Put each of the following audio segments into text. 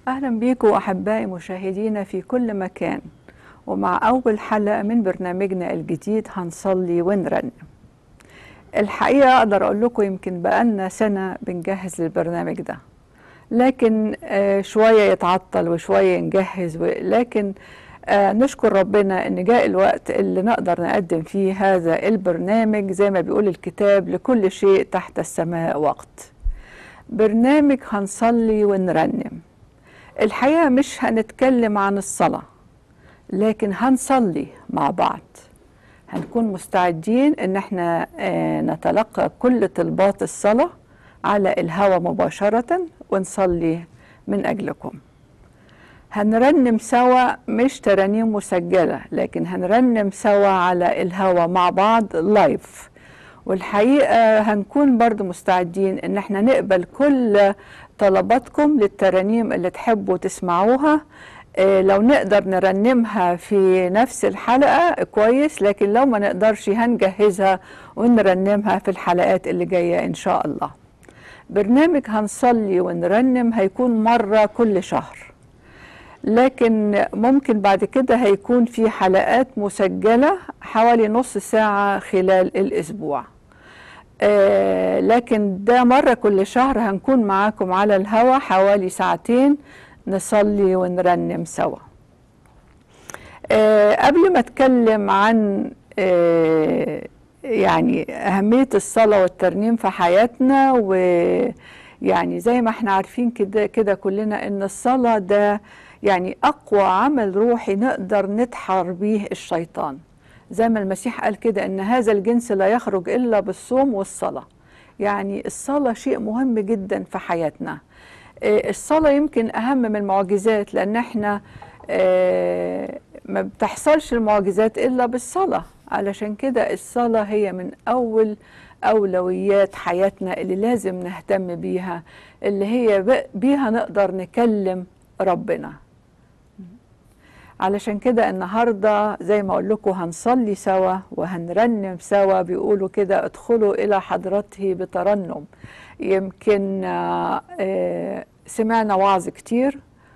أهلا بيكم أحبائي مشاهدينا في كل مكان ومع أول حلقة من برنامجنا الجديد هنصلي ونرنم الحقيقة أقدر أقول لكم يمكن بقالنا سنة بنجهز للبرنامج ده لكن آه شوية يتعطل وشوية نجهز لكن آه نشكر ربنا ان جاء الوقت اللي نقدر نقدم فيه هذا البرنامج زي ما بيقول الكتاب لكل شيء تحت السماء وقت برنامج هنصلي ونرنم الحقيقة مش هنتكلم عن الصلاة لكن هنصلي مع بعض هنكون مستعدين ان احنا آه نتلقى كل طلبات الصلاة على الهوى مباشرة ونصلي من أجلكم هنرنم سوا مش ترانيم مسجلة لكن هنرنم سوا على الهوا مع بعض لايف والحقيقة هنكون برضو مستعدين ان احنا نقبل كل طلباتكم للترانيم اللي تحبوا تسمعوها إيه لو نقدر نرنمها في نفس الحلقة كويس لكن لو ما نقدرش هنجهزها ونرنمها في الحلقات اللي جاية إن شاء الله برنامج هنصلي ونرنم هيكون مرة كل شهر لكن ممكن بعد كده هيكون في حلقات مسجلة حوالي نص ساعة خلال الأسبوع آه لكن ده مرة كل شهر هنكون معاكم على الهوا حوالي ساعتين نصلي ونرنم سوا آه قبل ما اتكلم عن آه يعني أهمية الصلاة والترنيم في حياتنا ويعني زي ما احنا عارفين كده كده كلنا ان الصلاة ده يعني أقوى عمل روحي نقدر نتحر بيه الشيطان زي ما المسيح قال كده ان هذا الجنس لا يخرج الا بالصوم والصلاه يعني الصلاه شيء مهم جدا في حياتنا الصلاه يمكن اهم من المعجزات لان احنا ما بتحصلش المعجزات الا بالصلاه علشان كده الصلاه هي من اول اولويات حياتنا اللي لازم نهتم بيها اللي هي بيها نقدر نكلم ربنا علشان كده النهارده زي ما اقول لكم هنصلي سوا وهنرنم سوا بيقولوا كده ادخلوا الى حضرته بترنم يمكن آه سمعنا وعظ كتير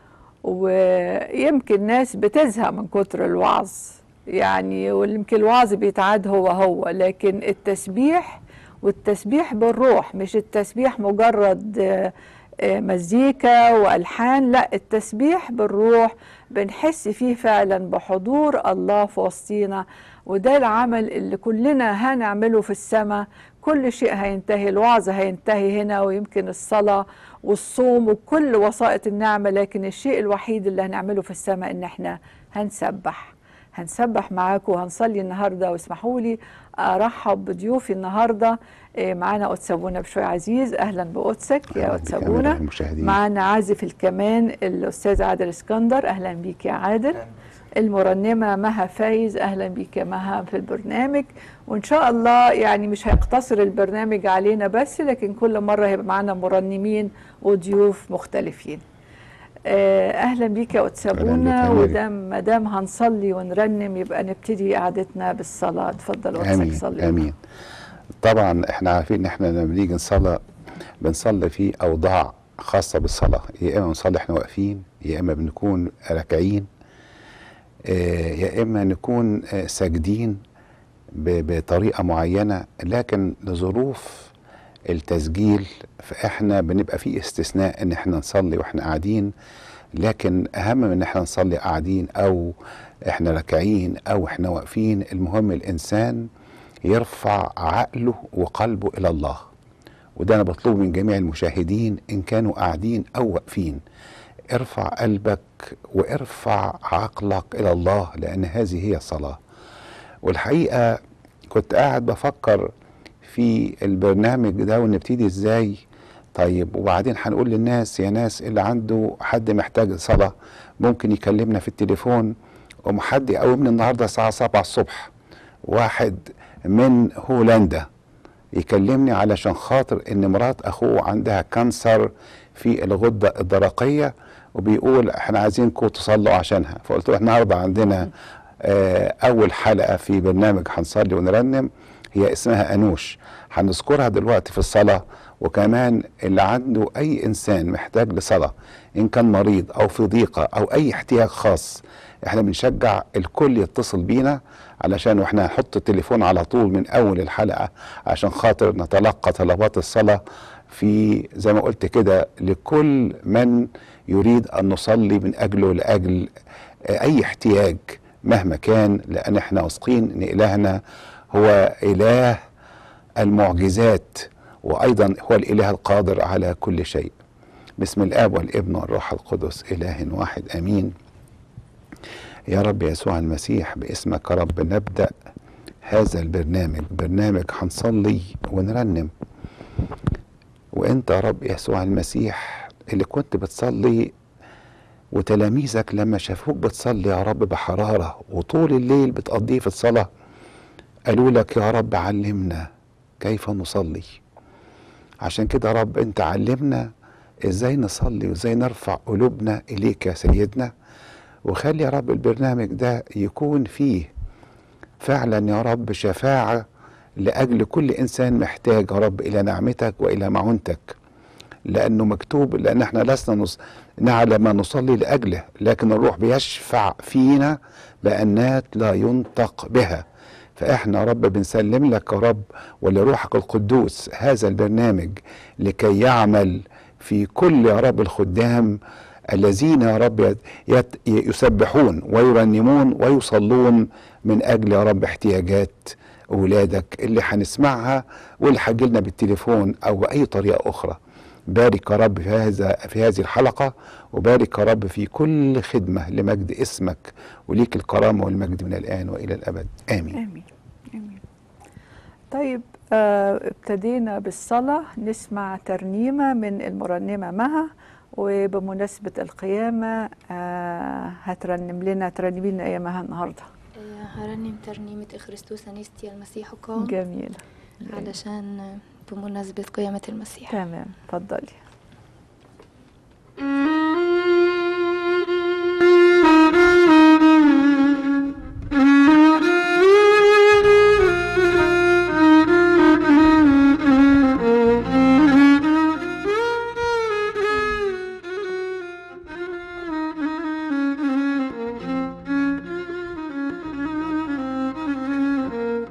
ويمكن ناس بتزهق من كتر الوعظ يعني ويمكن الوعظ بيتعاد هو هو لكن التسبيح والتسبيح بالروح مش التسبيح مجرد آه مزيكا والحان لا التسبيح بالروح بنحس فيه فعلا بحضور الله في وسطينا وده العمل اللي كلنا هنعمله في السماء كل شيء هينتهي الوعظ هينتهي هنا ويمكن الصلاة والصوم وكل وسائط النعمة لكن الشيء الوحيد اللي هنعمله في السماء ان احنا هنسبح هنسبح معاكم وهنصلي النهارده واسمحوا لي ارحب بضيوفي النهارده معانا قدس ابونا بشوي عزيز اهلا بقدسك يا قدس ابونا معانا عازف الكمان الاستاذ عادل اسكندر اهلا بيك يا عادل المرنمه مها فايز اهلا بيك يا مها في البرنامج وان شاء الله يعني مش هيقتصر البرنامج علينا بس لكن كل مره هيبقى معانا مرنمين وضيوف مختلفين اهلا بيك يا قدس ابونا ودام ما دام هنصلي ونرنم يبقى نبتدي قعدتنا بالصلاه اتفضل قدسك صلي امين طبعا احنا عارفين ان احنا لما بنيجي نصلي بنصلي في اوضاع خاصه بالصلاه يا اما بنصلي احنا واقفين يا اما بنكون راكعين يا اما نكون ساجدين بطريقه معينه لكن لظروف التسجيل فاحنا بنبقى في استثناء ان احنا نصلي واحنا قاعدين لكن اهم من ان احنا نصلي قاعدين او احنا راكعين او احنا واقفين المهم الانسان يرفع عقله وقلبه الى الله وده انا بطلبه من جميع المشاهدين ان كانوا قاعدين او واقفين ارفع قلبك وارفع عقلك الى الله لان هذه هي الصلاه والحقيقه كنت قاعد بفكر في البرنامج ده ونبتدي ازاي طيب وبعدين هنقول للناس يا ناس اللي عنده حد محتاج صلاة ممكن يكلمنا في التليفون ومحد يقومني النهاردة الساعة 7 الصبح واحد من هولندا يكلمني علشان خاطر ان مرات اخوه عندها كانسر في الغدة الدرقية وبيقول احنا عايزينكم تصلوا عشانها فقلت له النهارده عندنا آه اول حلقة في برنامج هنصلي ونرنم هي اسمها انوش هنذكرها دلوقتي في الصلاة وكمان اللي عنده اي انسان محتاج لصلاه ان كان مريض او في ضيقه او اي احتياج خاص احنا بنشجع الكل يتصل بينا علشان واحنا هنحط التليفون على طول من اول الحلقه عشان خاطر نتلقى طلبات الصلاه في زي ما قلت كده لكل من يريد ان نصلي من اجله لاجل اي احتياج مهما كان لان احنا واثقين ان الهنا هو اله المعجزات وايضا هو الاله القادر على كل شيء بسم الاب والابن والروح القدس اله واحد امين يا رب يسوع المسيح باسمك يا رب نبدا هذا البرنامج برنامج هنصلي ونرنم وانت يا رب يسوع المسيح اللي كنت بتصلي وتلاميذك لما شافوك بتصلي يا رب بحراره وطول الليل بتقضيه في الصلاه قالوا لك يا رب علمنا كيف نصلي عشان كده يا رب انت علمنا ازاي نصلي وازاي نرفع قلوبنا اليك يا سيدنا وخلي يا رب البرنامج ده يكون فيه فعلا يا رب شفاعه لاجل كل انسان محتاج يا رب الى نعمتك والى معونتك لانه مكتوب لان احنا لسنا نص... نعلم ما نصلي لاجله لكن الروح بيشفع فينا بانات لا ينطق بها فاحنا يا رب بنسلم لك يا رب ولروحك القدوس هذا البرنامج لكي يعمل في كل يا رب الخدام الذين يا رب يت... يسبحون ويرنمون ويصلون من اجل يا رب احتياجات اولادك اللي هنسمعها واللي هتجيلنا بالتليفون او باي طريقه اخرى بارك يا رب في هذا في هذه الحلقه وبارك يا رب في كل خدمه لمجد اسمك وليك الكرامه والمجد من الان والى الابد امين امين امين طيب آه ابتدينا بالصلاه نسمع ترنيمه من المرنمه مها وبمناسبه القيامه آه هترنم لنا ترنمي لنا ايه مها النهارده هرنم ترنيمة إخريستوس أنيستي المسيح قام جميل علشان بمناسبة قيامة المسيح تمام اتفضلي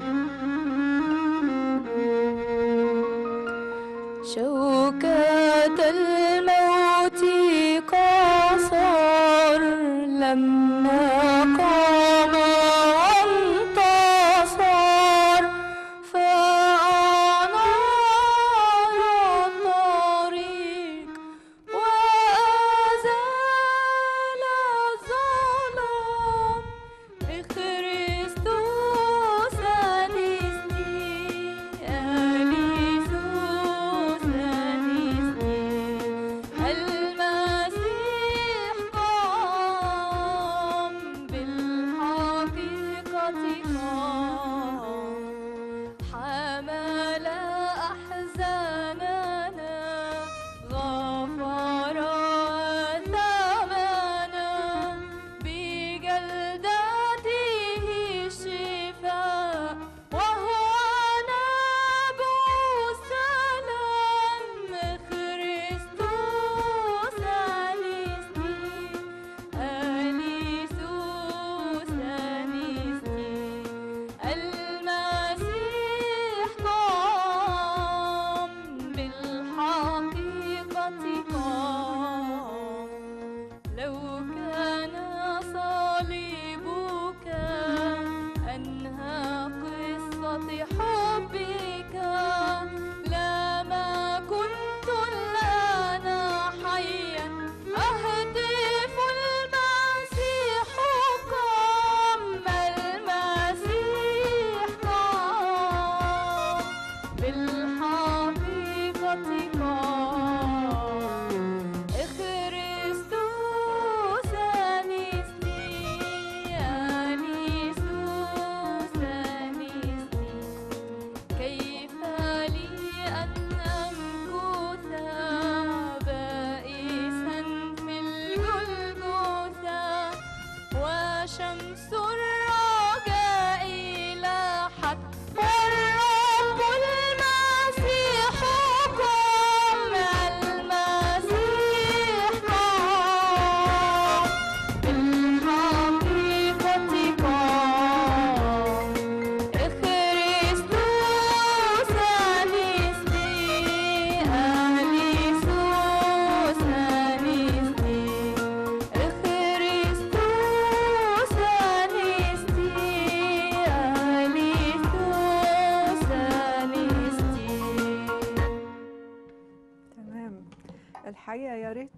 شوكة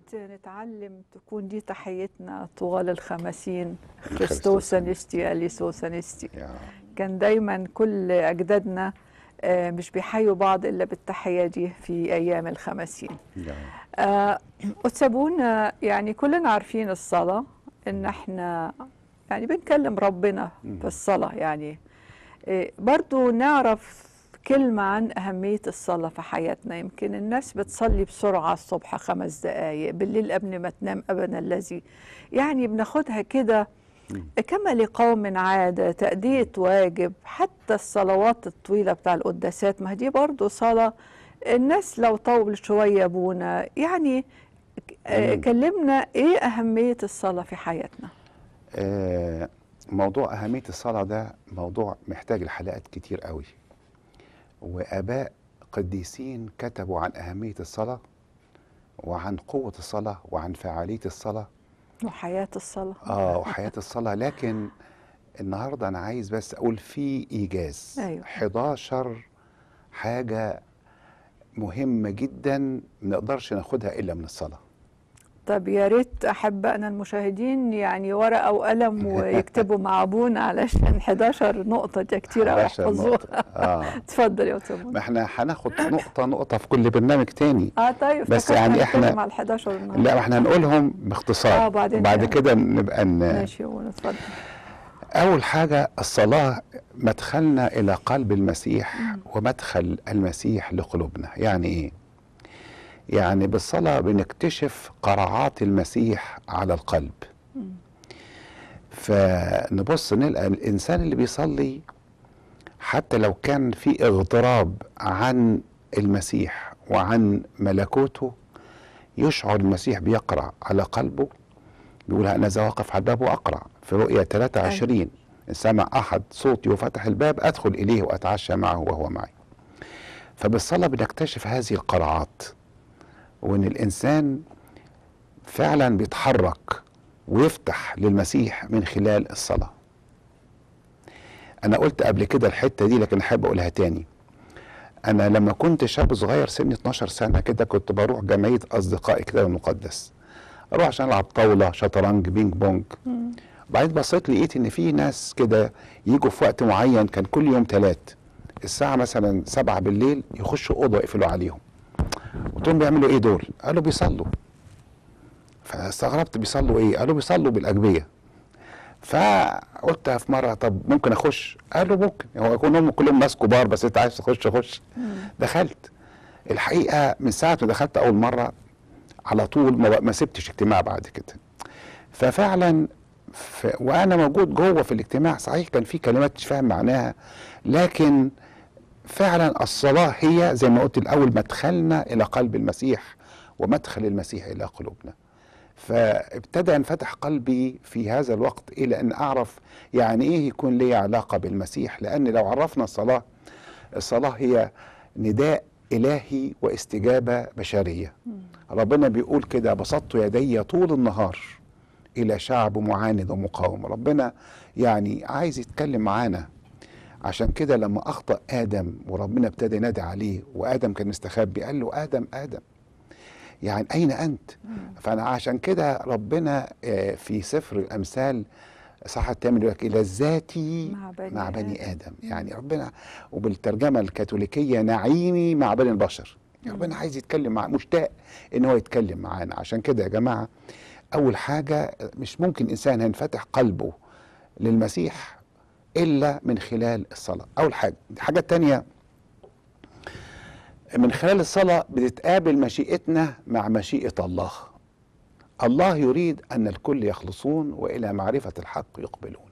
نتعلم تكون دي تحيتنا طوال الخمسين خريستوس خريستوس انستي اليسوس انستي يا كان دايما كل اجدادنا آه، مش بيحيوا بعض الا بالتحيه دي في ايام الخمسين يا آه، وتسابونا يعني كلنا عارفين الصلاة إن إحنا يعني بنكلم ربنا مم. في الصلاة يعني إيه، برضو نعرف كلمة عن أهمية الصلاة في حياتنا يمكن الناس بتصلي بسرعة الصبح خمس دقايق بالليل قبل ما تنام أبدا الذي يعني بناخدها كده كما لقوم عادة تأدية واجب حتى الصلوات الطويلة بتاع القداسات ما هي دي برضو صلاة الناس لو طول شوية ابونا يعني ك- آه، مم. كلمنا ايه أهمية الصلاة في حياتنا آه، موضوع أهمية الصلاة ده موضوع محتاج لحلقات كتير قوي وآباء قديسين كتبوا عن أهمية الصلاة وعن قوة الصلاة وعن فعالية الصلاة وحياة الصلاة اه وحياة الصلاة لكن النهاردة أنا عايز بس أقول في إيجاز أيوة. 11 حاجة مهمة جدا ما نقدرش ناخدها إلا من الصلاة طب يا ريت أحبائنا المشاهدين يعني ورقة وقلم ويكتبوا مع أبونا علشان 11 نقطة دي كتير أوي 11 يحفظوها نقطة. اه اتفضل يا ما أبونا احنا هناخد نقطة نقطة في كل برنامج تاني اه طيب بس افتكرت يعني هنتكلم إحنا- على ال 11 النهارده لا ما احنا هنقولهم باختصار آه، بعدين بعد يعني. كده نبقى ن... ماشي يا أبونا اتفضل أول حاجة الصلاة مدخلنا إلى قلب المسيح ومدخل المسيح لقلوبنا يعني إيه؟ يعني بالصلاة بنكتشف قرعات المسيح على القلب فنبص نلقى الإنسان اللي بيصلي حتى لو كان في اغتراب عن المسيح وعن ملكوته يشعر المسيح بيقرع على قلبه بيقول أنا ذا واقف على الباب وأقرع في رؤية 23 إن سمع أحد صوتي وفتح الباب أدخل إليه وأتعشى معه وهو معي فبالصلاة بنكتشف هذه القرعات وإن الإنسان فعلا بيتحرك ويفتح للمسيح من خلال الصلاة أنا قلت قبل كده الحتة دي لكن أحب أقولها تاني أنا لما كنت شاب صغير سني 12 سنة كده كنت بروح جمعية أصدقائي كده المقدس أروح عشان ألعب طاولة شطرنج بينج بونج بعدين بصيت لقيت إن في ناس كده يجوا في وقت معين كان كل يوم تلات الساعة مثلا سبعة بالليل يخشوا أوضة يقفلوا عليهم قلت لهم بيعملوا إيه دول؟ قالوا بيصلوا فاستغربت بيصلوا إيه؟ قالوا بيصلوا بالأجبية فقلت في مره طب ممكن اخش قال له ممكن هو يكون هم كلهم ناس كبار بس انت عايز تخش خش دخلت الحقيقه من ساعه ما دخلت اول مره على طول ما, ما سبتش اجتماع بعد كده ففعلا ف... وانا موجود جوه في الاجتماع صحيح كان في كلمات مش فاهم معناها لكن فعلا الصلاه هي زي ما قلت الاول مدخلنا الى قلب المسيح ومدخل المسيح الى قلوبنا فابتدى ينفتح قلبي في هذا الوقت الى ان اعرف يعني ايه يكون لي علاقه بالمسيح لان لو عرفنا الصلاه الصلاه هي نداء الهي واستجابه بشريه ربنا بيقول كده بسطت يدي طول النهار الى شعب معاند ومقاوم ربنا يعني عايز يتكلم معانا عشان كده لما اخطا ادم وربنا ابتدى ينادي عليه وادم كان مستخبي قال له ادم ادم يعني أين أنت؟ فأنا عشان كده ربنا آه، في سفر الأمثال صح الثامن يقول لك لذاتي مع بني مع بني آدم. آدم يعني ربنا وبالترجمة الكاثوليكية نعيمي مع بني البشر ربنا عايز يتكلم مع مشتاق ان هو يتكلم معانا عشان كده يا جماعة أول حاجة مش ممكن إنسان هينفتح قلبه للمسيح إلا من خلال الصلاة أول حاجة الحاجة التانية من خلال الصلاة بتتقابل مشيئتنا مع مشيئة الله الله يريد أن الكل يخلصون وإلى معرفة الحق يقبلون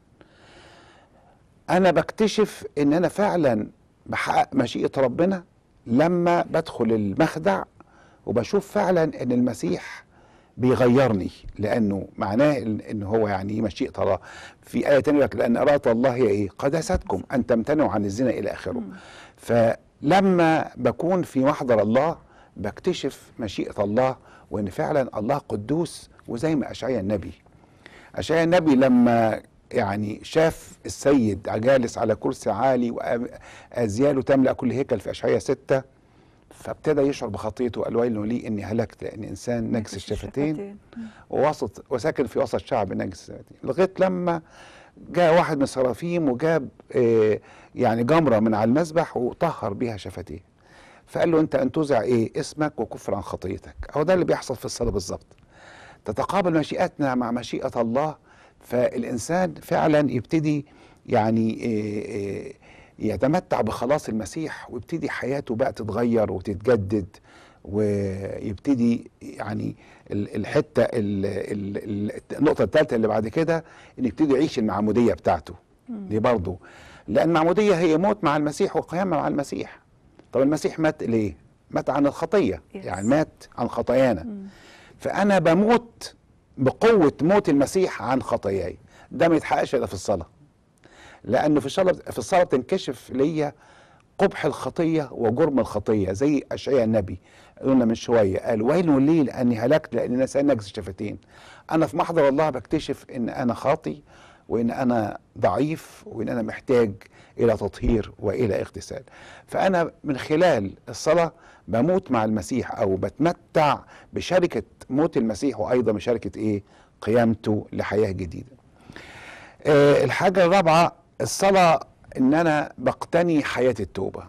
أنا بكتشف أن أنا فعلا بحقق مشيئة ربنا لما بدخل المخدع وبشوف فعلا أن المسيح بيغيرني لأنه معناه إن إن هو يعني إيه مشيئة الله في آية تانية يقول لك لأن إرادة الله هي إيه قداستكم أن تمتنعوا عن الزنا إلى آخره فلما بكون في محضر الله بكتشف مشيئة الله وإن فعلا الله قدوس وزي ما أشعيا النبي أشعيا النبي لما يعني شاف السيد جالس على كرسي عالي وأزياله تملأ كل هيكل في أشعيا ستة فابتدى يشعر بخطيته قال ويل لي اني هلكت لاني انسان نجس الشفتين ووسط وساكن في وسط شعب نجس الشفتين لغايه لما جاء واحد من السرافيم وجاب آه يعني جمره من على المذبح وطهر بيها شفتيه فقال له انت انتزع ايه اسمك وكفر عن خطيتك هو ده اللي بيحصل في الصلاه بالظبط تتقابل مشيئتنا مع مشيئه الله فالانسان فعلا يبتدي يعني آه، آه، يتمتع بخلاص المسيح ويبتدي حياته بقى تتغير وتتجدد ويبتدي يعني ال- الحته ال- ال- ال- النقطه الثالثه اللي بعد كده ان يبتدي يعيش المعموديه بتاعته دي برضه لان المعموديه هي موت مع المسيح وقيامه مع المسيح طب المسيح مات ليه؟ مات عن الخطيه Yes. يعني مات عن خطايانا فانا بموت بقوه موت المسيح عن خطاياي ده ما يتحققش الا في الصلاه لانه في الصلاه في الصلاه بتنكشف ليا قبح الخطيه وجرم الخطيه زي اشعياء النبي قلنا من شويه قال ويل لي لاني هلكت لاني انسان نجس الشفتين انا في محضر الله بكتشف ان انا خاطي وان انا ضعيف وان انا محتاج الى تطهير والى اغتسال فانا من خلال الصلاه بموت مع المسيح او بتمتع بشركه موت المسيح وايضا بشركه ايه قيامته لحياه جديده آه، الحاجة الرابعة الصلاة إن أنا بقتني حياة التوبة.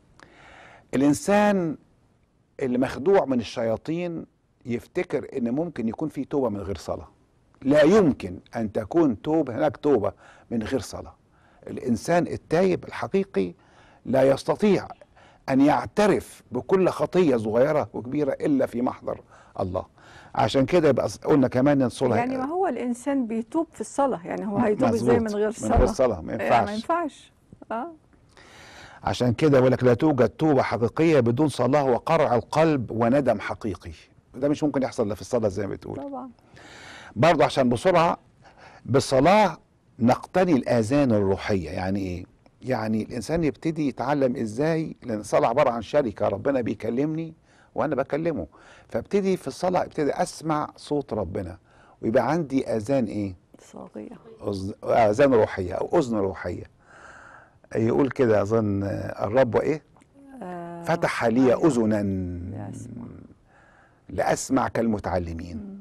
الإنسان اللي مخدوع من الشياطين يفتكر إن ممكن يكون في توبة من غير صلاة. لا يمكن أن تكون توبة هناك توبة من غير صلاة. الإنسان التايب الحقيقي لا يستطيع أن يعترف بكل خطية صغيرة وكبيرة إلا في محضر الله. عشان كده يبقى قلنا كمان إن الصلاة يعني ما هو الانسان بيتوب في الصلاه يعني هو هيتوب مظبوط. ازاي من غير من صلاه غير صلاة، ما يعني ينفعش. ما ينفعش اه عشان كده يقول لك لا توجد توبه حقيقيه بدون صلاه وقرع القلب وندم حقيقي ده مش ممكن يحصل الا في الصلاه زي ما بتقول طبعا برضه عشان بسرعه بالصلاه نقتني الاذان الروحيه يعني ايه يعني الانسان يبتدي يتعلم ازاي لان الصلاه عباره عن شركه ربنا بيكلمني وانا بكلمه فابتدي في الصلاه ابتدي اسمع صوت ربنا ويبقى عندي اذان ايه صاغيه أذ- اذان روحيه او اذن روحيه يقول كده اظن آه، الرب وايه آه فتح لي أيوة. اذنا لأسمع. لاسمع كالمتعلمين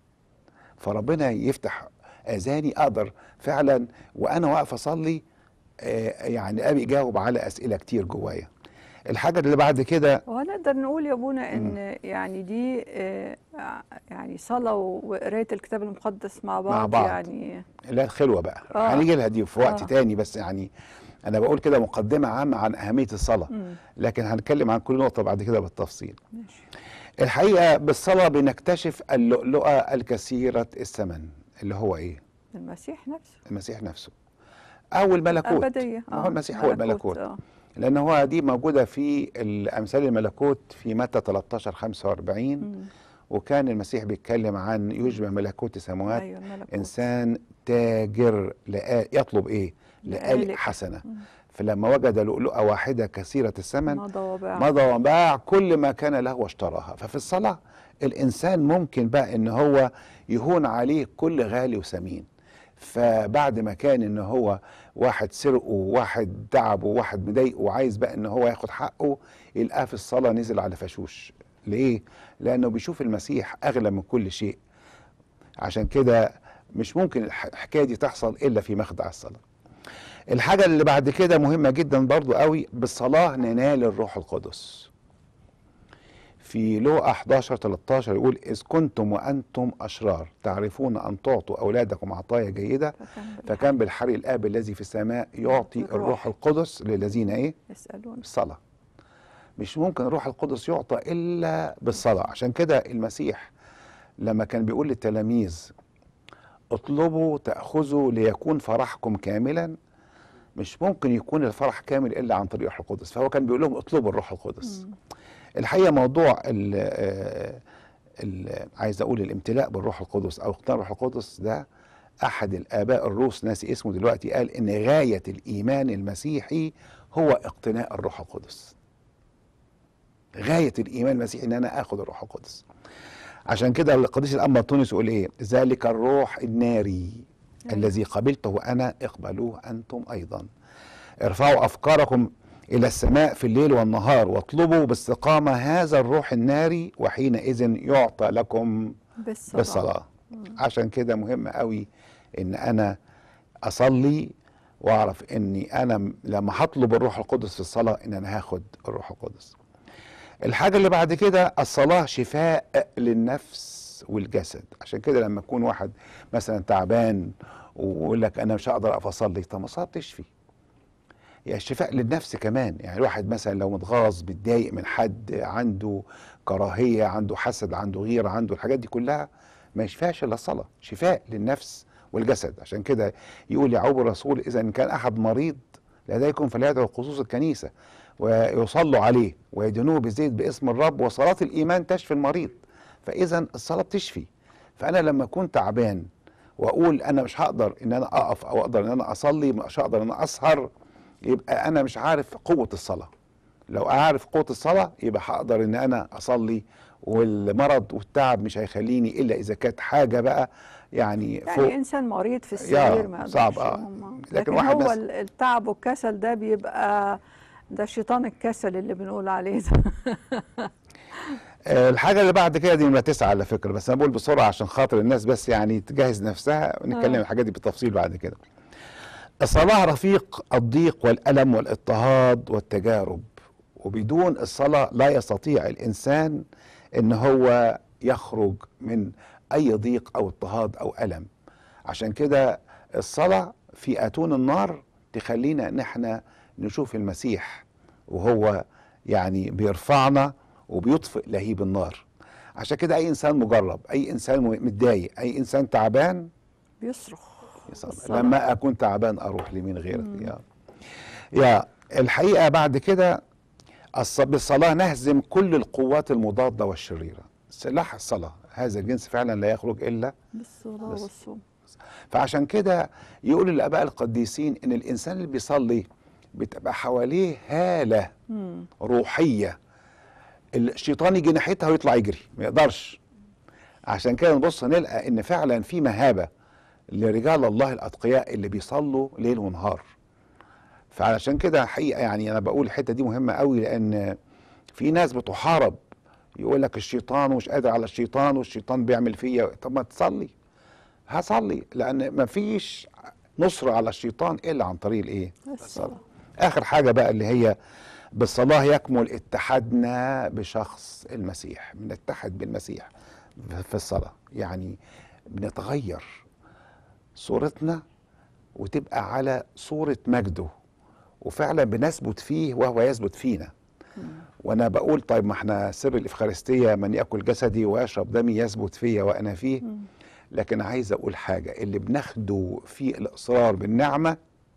فربنا يفتح اذاني اقدر فعلا وانا واقف اصلي آه، يعني ابي اجاوب على اسئله كتير جوايا الحاجه اللي بعد كده وهنقدر نقول يا ابونا ان يعني دي آه يعني صلاه وقرايه الكتاب المقدس مع بعض, بعض. يعني لا الخلوه بقى آه. هنيجي لها دي في وقت آه. تاني بس يعني انا بقول كده مقدمه عامه عن اهميه الصلاه مم. لكن هنتكلم عن كل نقطه بعد كده بالتفصيل ماشي الحقيقه بالصلاه بنكتشف اللؤلؤه الكثيره الثمن اللي هو ايه المسيح نفسه المسيح نفسه او الملكوت أبدية ما هو المسيح هو الملكوت آه. لان هو دي موجوده في الامثال الملكوت في متى 13 45 مم. وكان المسيح بيتكلم عن يشبه ملكوت السماوات ايوه الملكوت انسان تاجر لآ يطلب ايه لآلئ لآلئ. حسنه مم. فلما وجد لؤلؤه واحده كثيره الثمن مضى وباع مضى وباع كل ما كان له واشتراها ففي الصلاة الإنسان ممكن بقى إن هو يهون عليه كل غالي وثمين فبعد ما كان إن هو واحد سرقه وواحد تعبه وواحد مضايقه وعايز بقى إن هو ياخد حقه يلقاه في الصلاة نزل على فشوش ليه؟ لأنه بيشوف المسيح أغلى من كل شيء عشان كده مش ممكن الح- الحكاية دي تحصل إلا في مخدع الصلاة الحاجة اللي بعد كده مهمة جدا برضو قوي بالصلاة ننال الروح القدس في لوقا 11 13 يقول إذ كنتم وأنتم أشرار تعرفون أن تعطوا أولادكم عطايا جيدة فكان فكان بالحري الآب الذي في السماء يعطي الروح. الروح القدس للذين إيه يسألون بالصلاة مش ممكن الروح القدس يعطى إلا بالصلاة عشان كده المسيح لما كان بيقول للتلاميذ اطلبوا تأخذوا ليكون فرحكم كاملا مش ممكن يكون الفرح كامل إلا عن طريق الروح القدس فهو كان بيقول لهم اطلبوا الروح القدس الحقيقة موضوع ال ال عايز أقول الامتلاء بالروح القدس أو اقتناء الروح القدس ده أحد الآباء الروس ناسي اسمه دلوقتي قال إن غاية الإيمان المسيحي هو اقتناء الروح القدس غاية الإيمان المسيحي إن أنا آخد الروح القدس عشان كده القديس الأنبا تونس يقول إيه ذلك الروح الناري أيوة. الذي قبلته أنا اقبلوه أنتم أيضا ارفعوا أفكاركم الى السماء في الليل والنهار واطلبوا باستقامه هذا الروح الناري وحينئذ يعطى لكم بالصلاة, بالصلاه عشان كده مهم قوي ان انا اصلي واعرف اني انا م- لما هطلب الروح القدس في الصلاه ان انا هاخد الروح القدس الحاجه اللي بعد كده الصلاه شفاء للنفس والجسد عشان كده لما يكون واحد مثلا تعبان ويقول لك انا مش هقدر اقف اصلي طب ما الصلاه بتشفي يعني الشفاء للنفس كمان يعني الواحد مثلا لو متغاظ متضايق من حد عنده كراهيه عنده حسد عنده غيره عنده الحاجات دي كلها ما يشفاش الا الصلاه شفاء للنفس والجسد عشان كده يقول يعقوب الرسول اذا ان كان احد مريض لديكم فليدعو خصوص الكنيسه ويصلوا عليه ويدينوه بالزيت باسم الرب وصلاه الايمان تشفي المريض فاذا الصلاه بتشفي فانا لما اكون تعبان واقول انا مش هقدر ان انا اقف او اقدر ان انا اصلي مش هقدر ان انا اسهر يبقى انا مش عارف قوه الصلاه لو اعرف قوه الصلاه يبقى هقدر ان انا اصلي والمرض والتعب مش هيخليني الا اذا كانت حاجه بقى يعني يعني فوق انسان مريض في السرير ما صعب، يقدرش آه. يقوم. لكن لكن, واحد هو بس- ال- التعب والكسل ده بيبقى ده شيطان الكسل اللي بنقول عليه ده آه، الحاجة اللي بعد كده دي نمرة تسعة على فكرة بس أنا بقول بسرعة عشان خاطر الناس بس يعني تجهز نفسها ونتكلم آه. الحاجات دي بالتفصيل بعد كده. الصلاة رفيق الضيق والألم والاضطهاد والتجارب وبدون الصلاة لا يستطيع الإنسان إن هو يخرج من أي ضيق أو اضطهاد أو ألم. عشان كده الصلاة في أتون النار تخلينا إن احنا نشوف المسيح وهو يعني بيرفعنا وبيطفئ لهيب النار عشان كده اي انسان مجرب اي انسان متضايق اي انسان تعبان بيصرخ يصلي. بالصلاة. لما اكون تعبان اروح لمين غيرك يا يا الحقيقه بعد كده الص- بالصلاه نهزم كل القوات المضاده والشريره سلاح الصلاه هذا الجنس فعلا لا يخرج الا بالصلاة بس. والصوم فعشان كده يقول الاباء القديسين ان الانسان اللي بيصلي بتبقى حواليه هاله مم. روحيه الشيطان يجي ناحيتها ويطلع يجري ما يقدرش عشان كده نبص نلقى ان فعلا في مهابه لرجال الله الاتقياء اللي بيصلوا ليل ونهار فعلشان كده حقيقه يعني انا بقول الحته دي مهمه قوي لان في ناس بتحارب يقول لك الشيطان ومش قادر على الشيطان والشيطان بيعمل فيا طب ما تصلي هصلي لان ما فيش نصر على الشيطان الا عن طريق الايه الصلاة اخر حاجه بقى اللي هي بالصلاه يكمل اتحادنا بشخص المسيح بنتحد بالمسيح في الصلاه يعني بنتغير صورتنا وتبقى على صوره مجده وفعلا بنثبت فيه وهو يثبت فينا وانا بقول طيب ما احنا سر الافخارستيه من ياكل جسدي ويشرب دمي يثبت فيا وانا فيه لكن عايز اقول حاجه اللي بناخده في الاصرار بالنعمه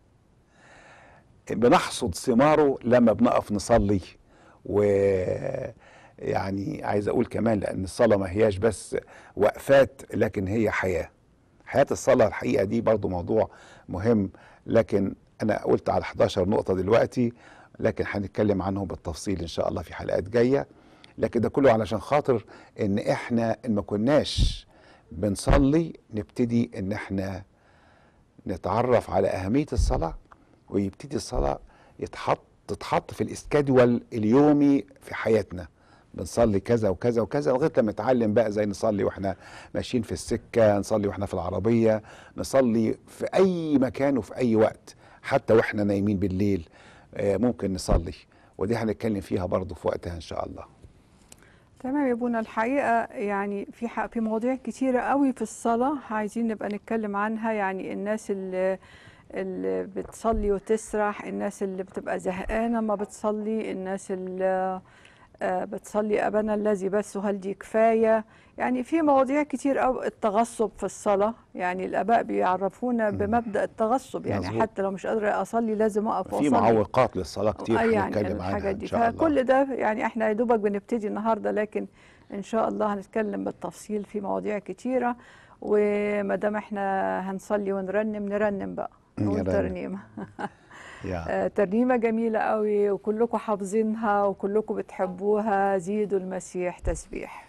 بنحصد ثماره لما بنقف نصلي و يعني عايز اقول كمان لان الصلاه ما هياش بس وقفات لكن هي حياه حياه الصلاه الحقيقه دي برضو موضوع مهم لكن انا قلت على 11 نقطه دلوقتي لكن هنتكلم عنهم بالتفصيل ان شاء الله في حلقات جايه لكن ده كله علشان خاطر ان احنا ان ما كناش بنصلي نبتدي ان احنا نتعرف على اهميه الصلاه ويبتدي الصلاه يتحط تتحط في الاسكادول اليومي في حياتنا بنصلي كذا وكذا وكذا لغايه لما نتعلم بقى ازاي نصلي واحنا ماشيين في السكه نصلي واحنا في العربيه نصلي في اي مكان وفي اي وقت حتى واحنا نايمين بالليل آه، ممكن نصلي ودي هنتكلم فيها برضو في وقتها ان شاء الله تمام يا بونا الحقيقة يعني في ح- في مواضيع كتيرة قوي في الصلاة عايزين نبقى نتكلم عنها يعني الناس اللي اللي بتصلي وتسرح الناس اللي بتبقى زهقانة ما بتصلي الناس اللي آه، بتصلي أبانا الذي بس وهل دي كفاية يعني في مواضيع كتير قوي التغصب في الصلاة يعني الآباء بيعرفونا بمبدأ التغصب يعني مظبوط. حتى لو مش قادرة أصلي لازم أقف في وأصلي معوقات للصلاه كتير آه يعني هنتكلم عنها الحاجات ان دي شاء الله فكل ده يعني احنا يا دوبك بنبتدي النهارده لكن ان شاء الله هنتكلم بالتفصيل في مواضيع كتيره وما دام احنا هنصلي ونرنم نرنم بقى نقول نرنم. ترنيمه يا. آه، ترنيمه جميله قوي وكلكم حافظينها وكلكم بتحبوها زيدوا المسيح تسبيح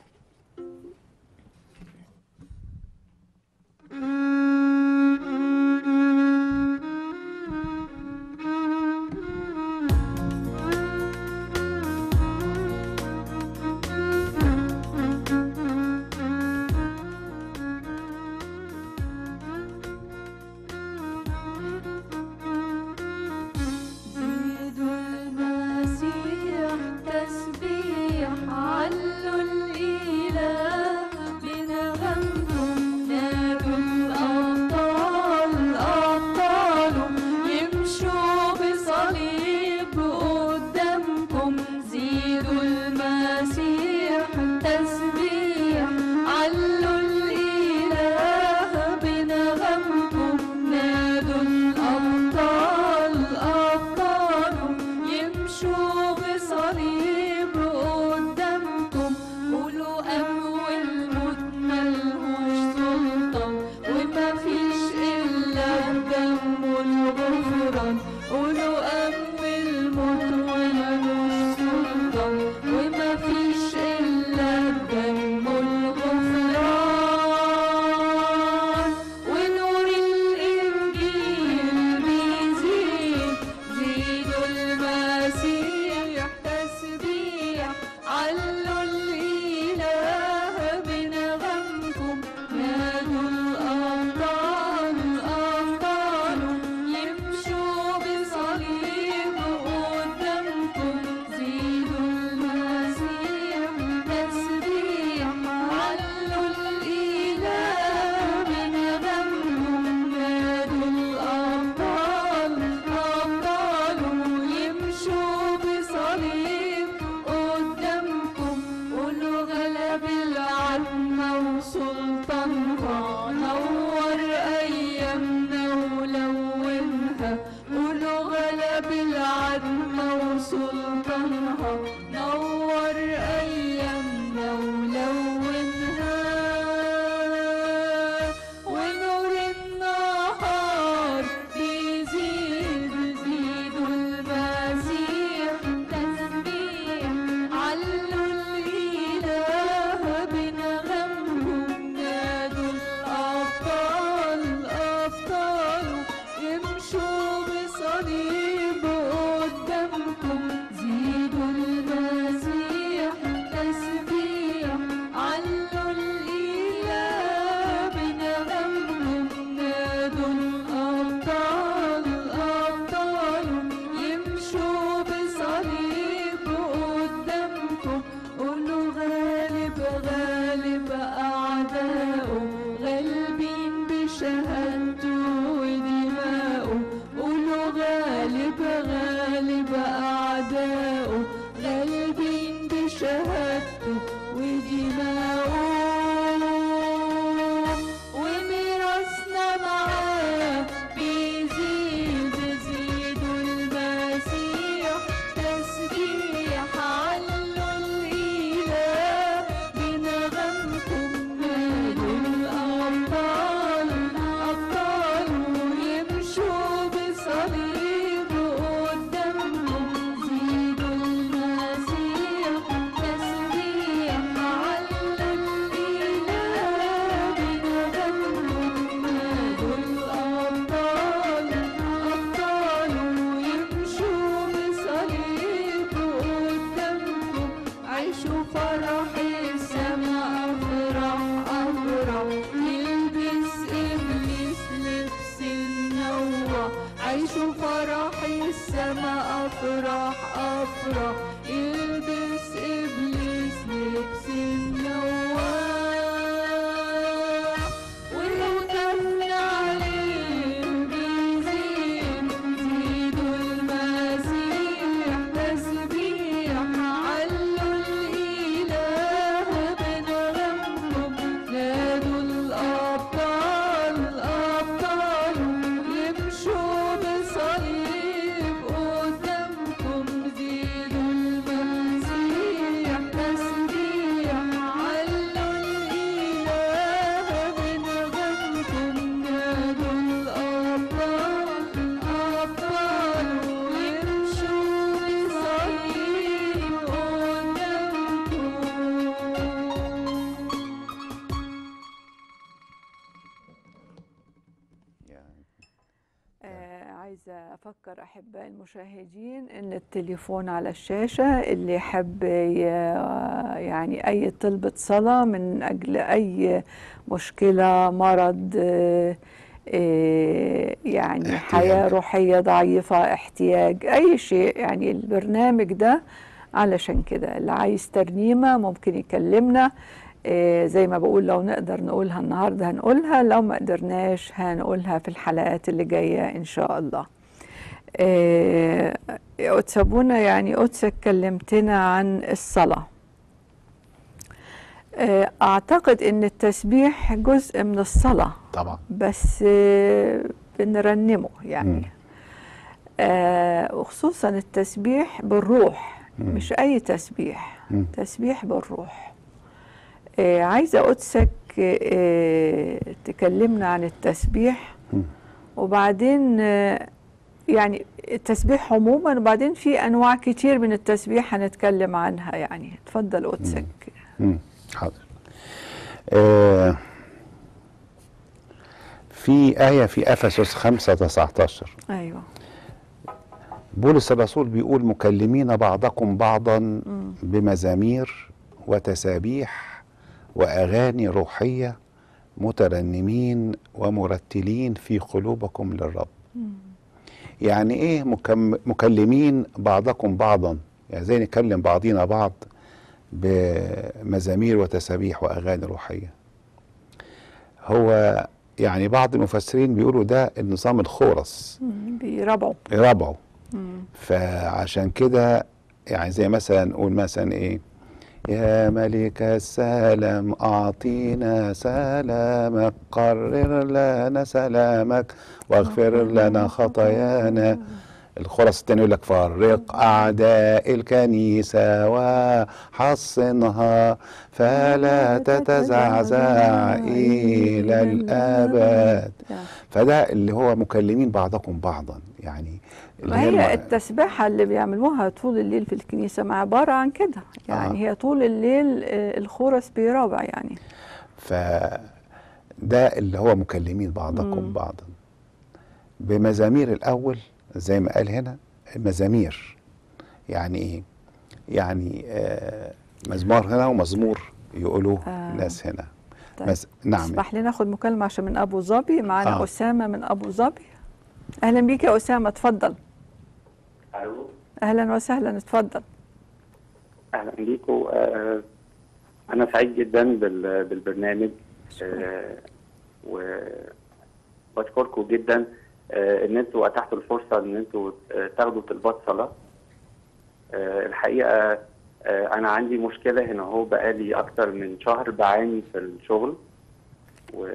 عيشوا فرحي السما أفرح أفرح يلبس إبليس لبس النواح ولو كان عليه بيزيد زيدوا المسيح تسبيح علوا الإله بنغمكم نادوا الأبطال الأبطال يمشوا بصليب قدامكم زيدوا المسيح تسبيح علوا الإله بنغمكم نادوا الأبطال الأبطال يمشوا بصليب قدامكم يعني آه عايزة أفكر أحبائي المشاهدين إن التليفون على الشاشة اللي يحب ي- يعني أي طلبة صلاة من أجل أي مشكلة مرض آه، آه، يعني احتياج. حياة روحية ضعيفة احتياج أي شيء يعني البرنامج ده علشان كده اللي عايز ترنيمة ممكن يكلمنا آه، زي ما بقول لو نقدر نقولها النهارده هنقولها لو ما قدرناش هنقولها في الحلقات اللي جايه ان شاء الله. آه، يا قدس ابونا يعني قدسك كلمتنا عن الصلاه. آه، اعتقد ان التسبيح جزء من الصلاه طبعا بس آه، بنرنمه مم. يعني آه، وخصوصا التسبيح بالروح مم. مش اي تسبيح مم. تسبيح بالروح آه، عايزه قدسك آه، تكلمنا عن التسبيح مم. وبعدين آه، يعني التسبيح عموما وبعدين في انواع كتير من التسبيح هنتكلم عنها يعني اتفضل قدسك مم. حاضر آه في آية في أفسس 5 19 ايوه بولس الرسول بيقول مكلمين بعضكم بعضا مم. بمزامير وتسابيح وأغاني روحية مترنمين ومرتلين في قلوبكم للرب يعني ايه مكم مكلمين بعضكم بعضا يعني زي نكلم بعضينا بعض بمزامير وتسابيح واغاني روحيه هو يعني بعض المفسرين بيقولوا ده النظام الخورس مم. بيربعوا ربعه مم. فعشان كده يعني زي مثلا نقول مثلا ايه يا ملك السلام أعطينا سلامك قرر لنا سلامك واغفر لنا خطايانا الخرس التاني يقول لك فرق أعداء الكنيسة وحصنها فلا تتزعزع إلى الأبد فده اللي هو مكلمين بعضكم بعضا يعني اللي ما هي الم- التسبيحة اللي بيعملوها طول الليل في الكنيسة ما عبارة عن كده يعني آه. هي طول الليل آه، الخورس بيرابع يعني فده اللي هو مكلمين بعضكم مم. بعضا بمزامير الأول زي ما قال هنا مزامير يعني إيه؟ يعني آه مزمار هنا ومزمور يقولوه آه. ناس هنا طيب. مز... نعم اسمح لي ناخد مكالمة عشان من أبو ظبي معانا آه. أسامة من أبو ظبي أهلا بيك يا أسامة اتفضل الو أهلا وسهلا اتفضل اهلا بيكم آه انا سعيد جدا بال- بالبرنامج آه وبشكركم جدا آه ان انتوا اتحتوا الفرصه ان انتوا آه، تاخدوا طلبات صلاه آه الحقيقه آه انا عندي مشكله هنا اهو بقالي اكتر من شهر بعاني في الشغل و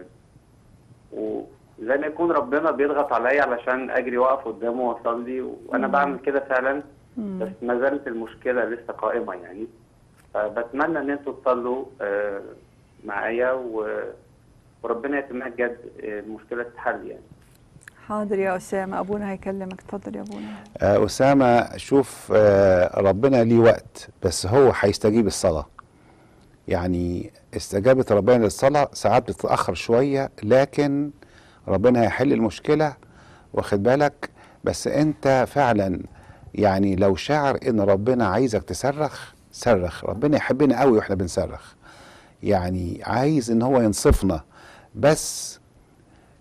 وزي ما يكون ربنا بيضغط عليا علشان اجري واقف قدامه واصلي وانا مم. بعمل كده فعلا مم. بس ما زالت المشكلة لسه قائمة يعني فبتمنى ان انتوا تصلوا آه، معايا و- وربنا يتمجد آه، المشكلة تتحل يعني حاضر يا أسامة أبونا هيكلمك اتفضل يا أبونا آه أسامة شوف آه ربنا ليه وقت بس هو هيستجيب الصلاة يعني استجابة ربنا للصلاة ساعات بتتأخر شوية لكن ربنا هيحل المشكلة واخد بالك بس انت فعلا يعني لو شاعر ان ربنا عايزك تصرخ صرخ ربنا يحبنا قوي واحنا بنصرخ يعني عايز ان هو ينصفنا بس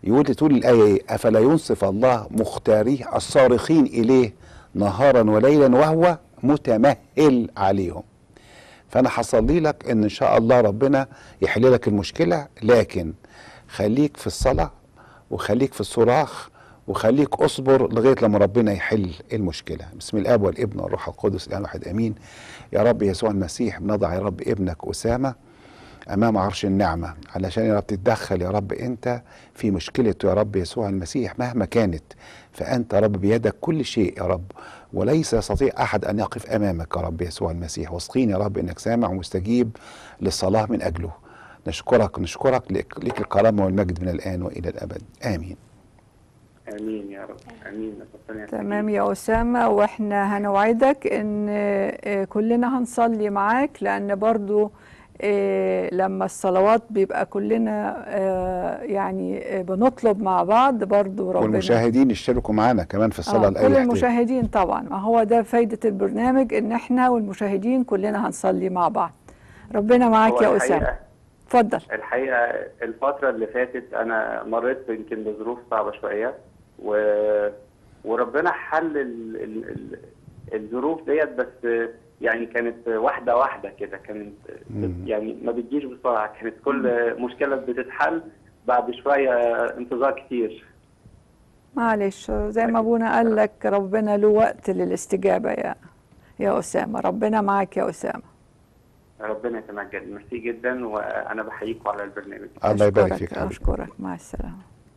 يقول تقول الآية إيه؟ أفلا ينصف الله مختاريه الصارخين إليه نهارا وليلا وهو متمهل عليهم فأنا حصلي لك إن إن شاء الله ربنا يحل لك المشكلة لكن خليك في الصلاة وخليك في الصراخ وخليك اصبر لغايه لما ربنا يحل المشكله بسم الاب والابن والروح القدس الان واحد امين يا رب يسوع المسيح بنضع يا رب ابنك اسامه امام عرش النعمه علشان يا رب تتدخل يا رب انت في مشكلته يا رب يسوع المسيح مهما كانت فانت يا رب بيدك كل شيء يا رب وليس يستطيع احد ان يقف امامك يا رب يسوع المسيح واثقين يا رب انك سامع ومستجيب للصلاه من اجله نشكرك نشكرك لك لك الكرامه والمجد من الان والى الابد امين امين يا رب امين ربنا تمام يا أسامة وإحنا هنوعدك إن آه، كلنا هنصلي معاك لأن برضو آه، لما الصلوات بيبقى كلنا آه، يعني آه، بنطلب مع بعض برضو ربنا والمشاهدين يشتركوا معانا كمان في الصلاه آه لاي كل احتياج المشاهدين طبعا ما هو ده فايدة البرنامج إن إحنا والمشاهدين كلنا هنصلي مع بعض ربنا معاك هو يا الحقيقة- أسامة اتفضل الحقيقه الفتره اللي فاتت انا مريت يمكن بظروف صعبه شويه و... وربنا حل ال... ال... ال... الظروف ديت بس يعني كانت واحده واحده كده كانت مم. يعني ما بتجيش بسرعه كانت كل مشكله بتتحل بعد شويه انتظار كتير معلش زي ما ابونا قال لك ربنا له وقت للاستجابة يا يا أسامة ربنا معاك يا أسامة ربنا يتمجد ميرسي جدا وانا بحييكم على البرنامج الله يبارك أشكرك- فيك حبيبي أشكرك مع السلامة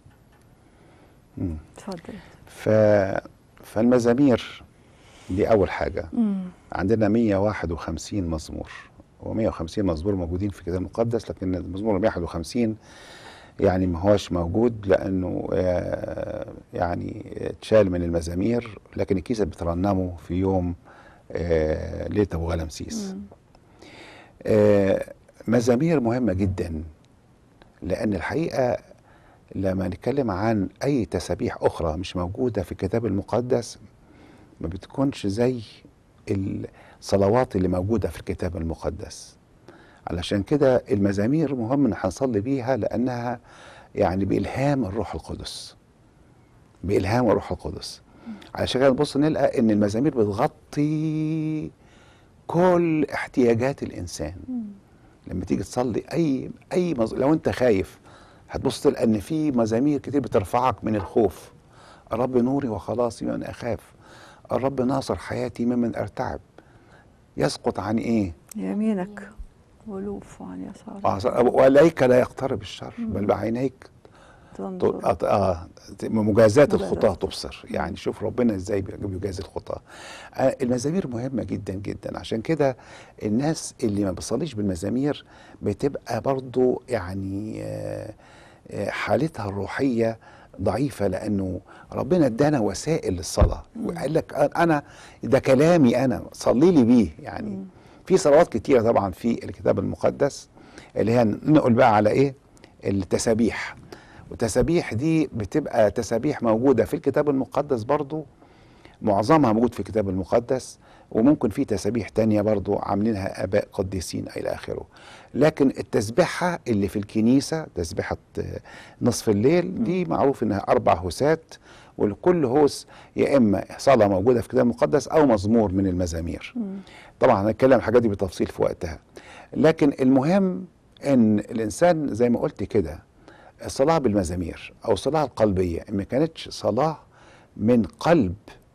مم. اتفضل ف... فالمزامير دي أول حاجة مم. عندنا 151 مزمور و150 مزمور موجودين في الكتاب المقدس لكن المزمور 151 يعني ما هوش موجود لأنه آه، يعني اتشال من المزامير لكن الكنيسة بترنمه في يوم آه، ليلة أبو غلمسيس مم. آه، مزامير مهمة جدا لأن الحقيقة لما نتكلم عن أي تسابيح أخرى مش موجودة في الكتاب المقدس ما بتكونش زي الصلوات اللي موجودة في الكتاب المقدس علشان كده المزامير مهم ان هنصلي بيها لأنها يعني بإلهام الروح القدس بإلهام الروح القدس علشان كده نبص نلقى ان المزامير بتغطي كل احتياجات الانسان لما تيجي تصلي اي اي مز... لو انت خايف هتبص تلقى ان في مزامير كتير بترفعك من الخوف الرب نوري وخلاصي من اخاف الرب ناصر حياتي ممن ارتعب يسقط عن ايه يمينك ولوف عن يسارك آه، واليك لا يقترب الشر بل بعينيك تنظر آه، آه مجازات مجازات. الخطاة تبصر يعني شوف ربنا ازاي بيجازي الخطاة آه، المزامير مهمة جدا جدا عشان كده الناس اللي ما بتصليش بالمزامير بتبقى برضو يعني آه، آه، حالتها الروحية ضعيفة لأنه ربنا ادانا وسائل للصلاة وقال لك أنا ده كلامي أنا صلي لي بيه يعني في صلوات كتيرة طبعا في الكتاب المقدس اللي هي نقول بقى على إيه التسابيح والتسابيح دي بتبقى تسابيح موجودة في الكتاب المقدس برضو معظمها موجود في الكتاب المقدس وممكن في تسابيح تانية برضو عاملينها آباء قديسين إلى آخره لكن التسبيحة اللي في الكنيسة تسبيحة آه، نصف الليل دي معروف إنها أربع هوسات ولكل هوس يا إما صلاة موجودة في الكتاب المقدس أو مزمور من المزامير طبعا هنتكلم الحاجات دي بالتفصيل في وقتها لكن المهم ان الانسان زي ما قلت كده الصلاه بالمزامير او الصلاه القلبيه ما كانتش صلاه من قلب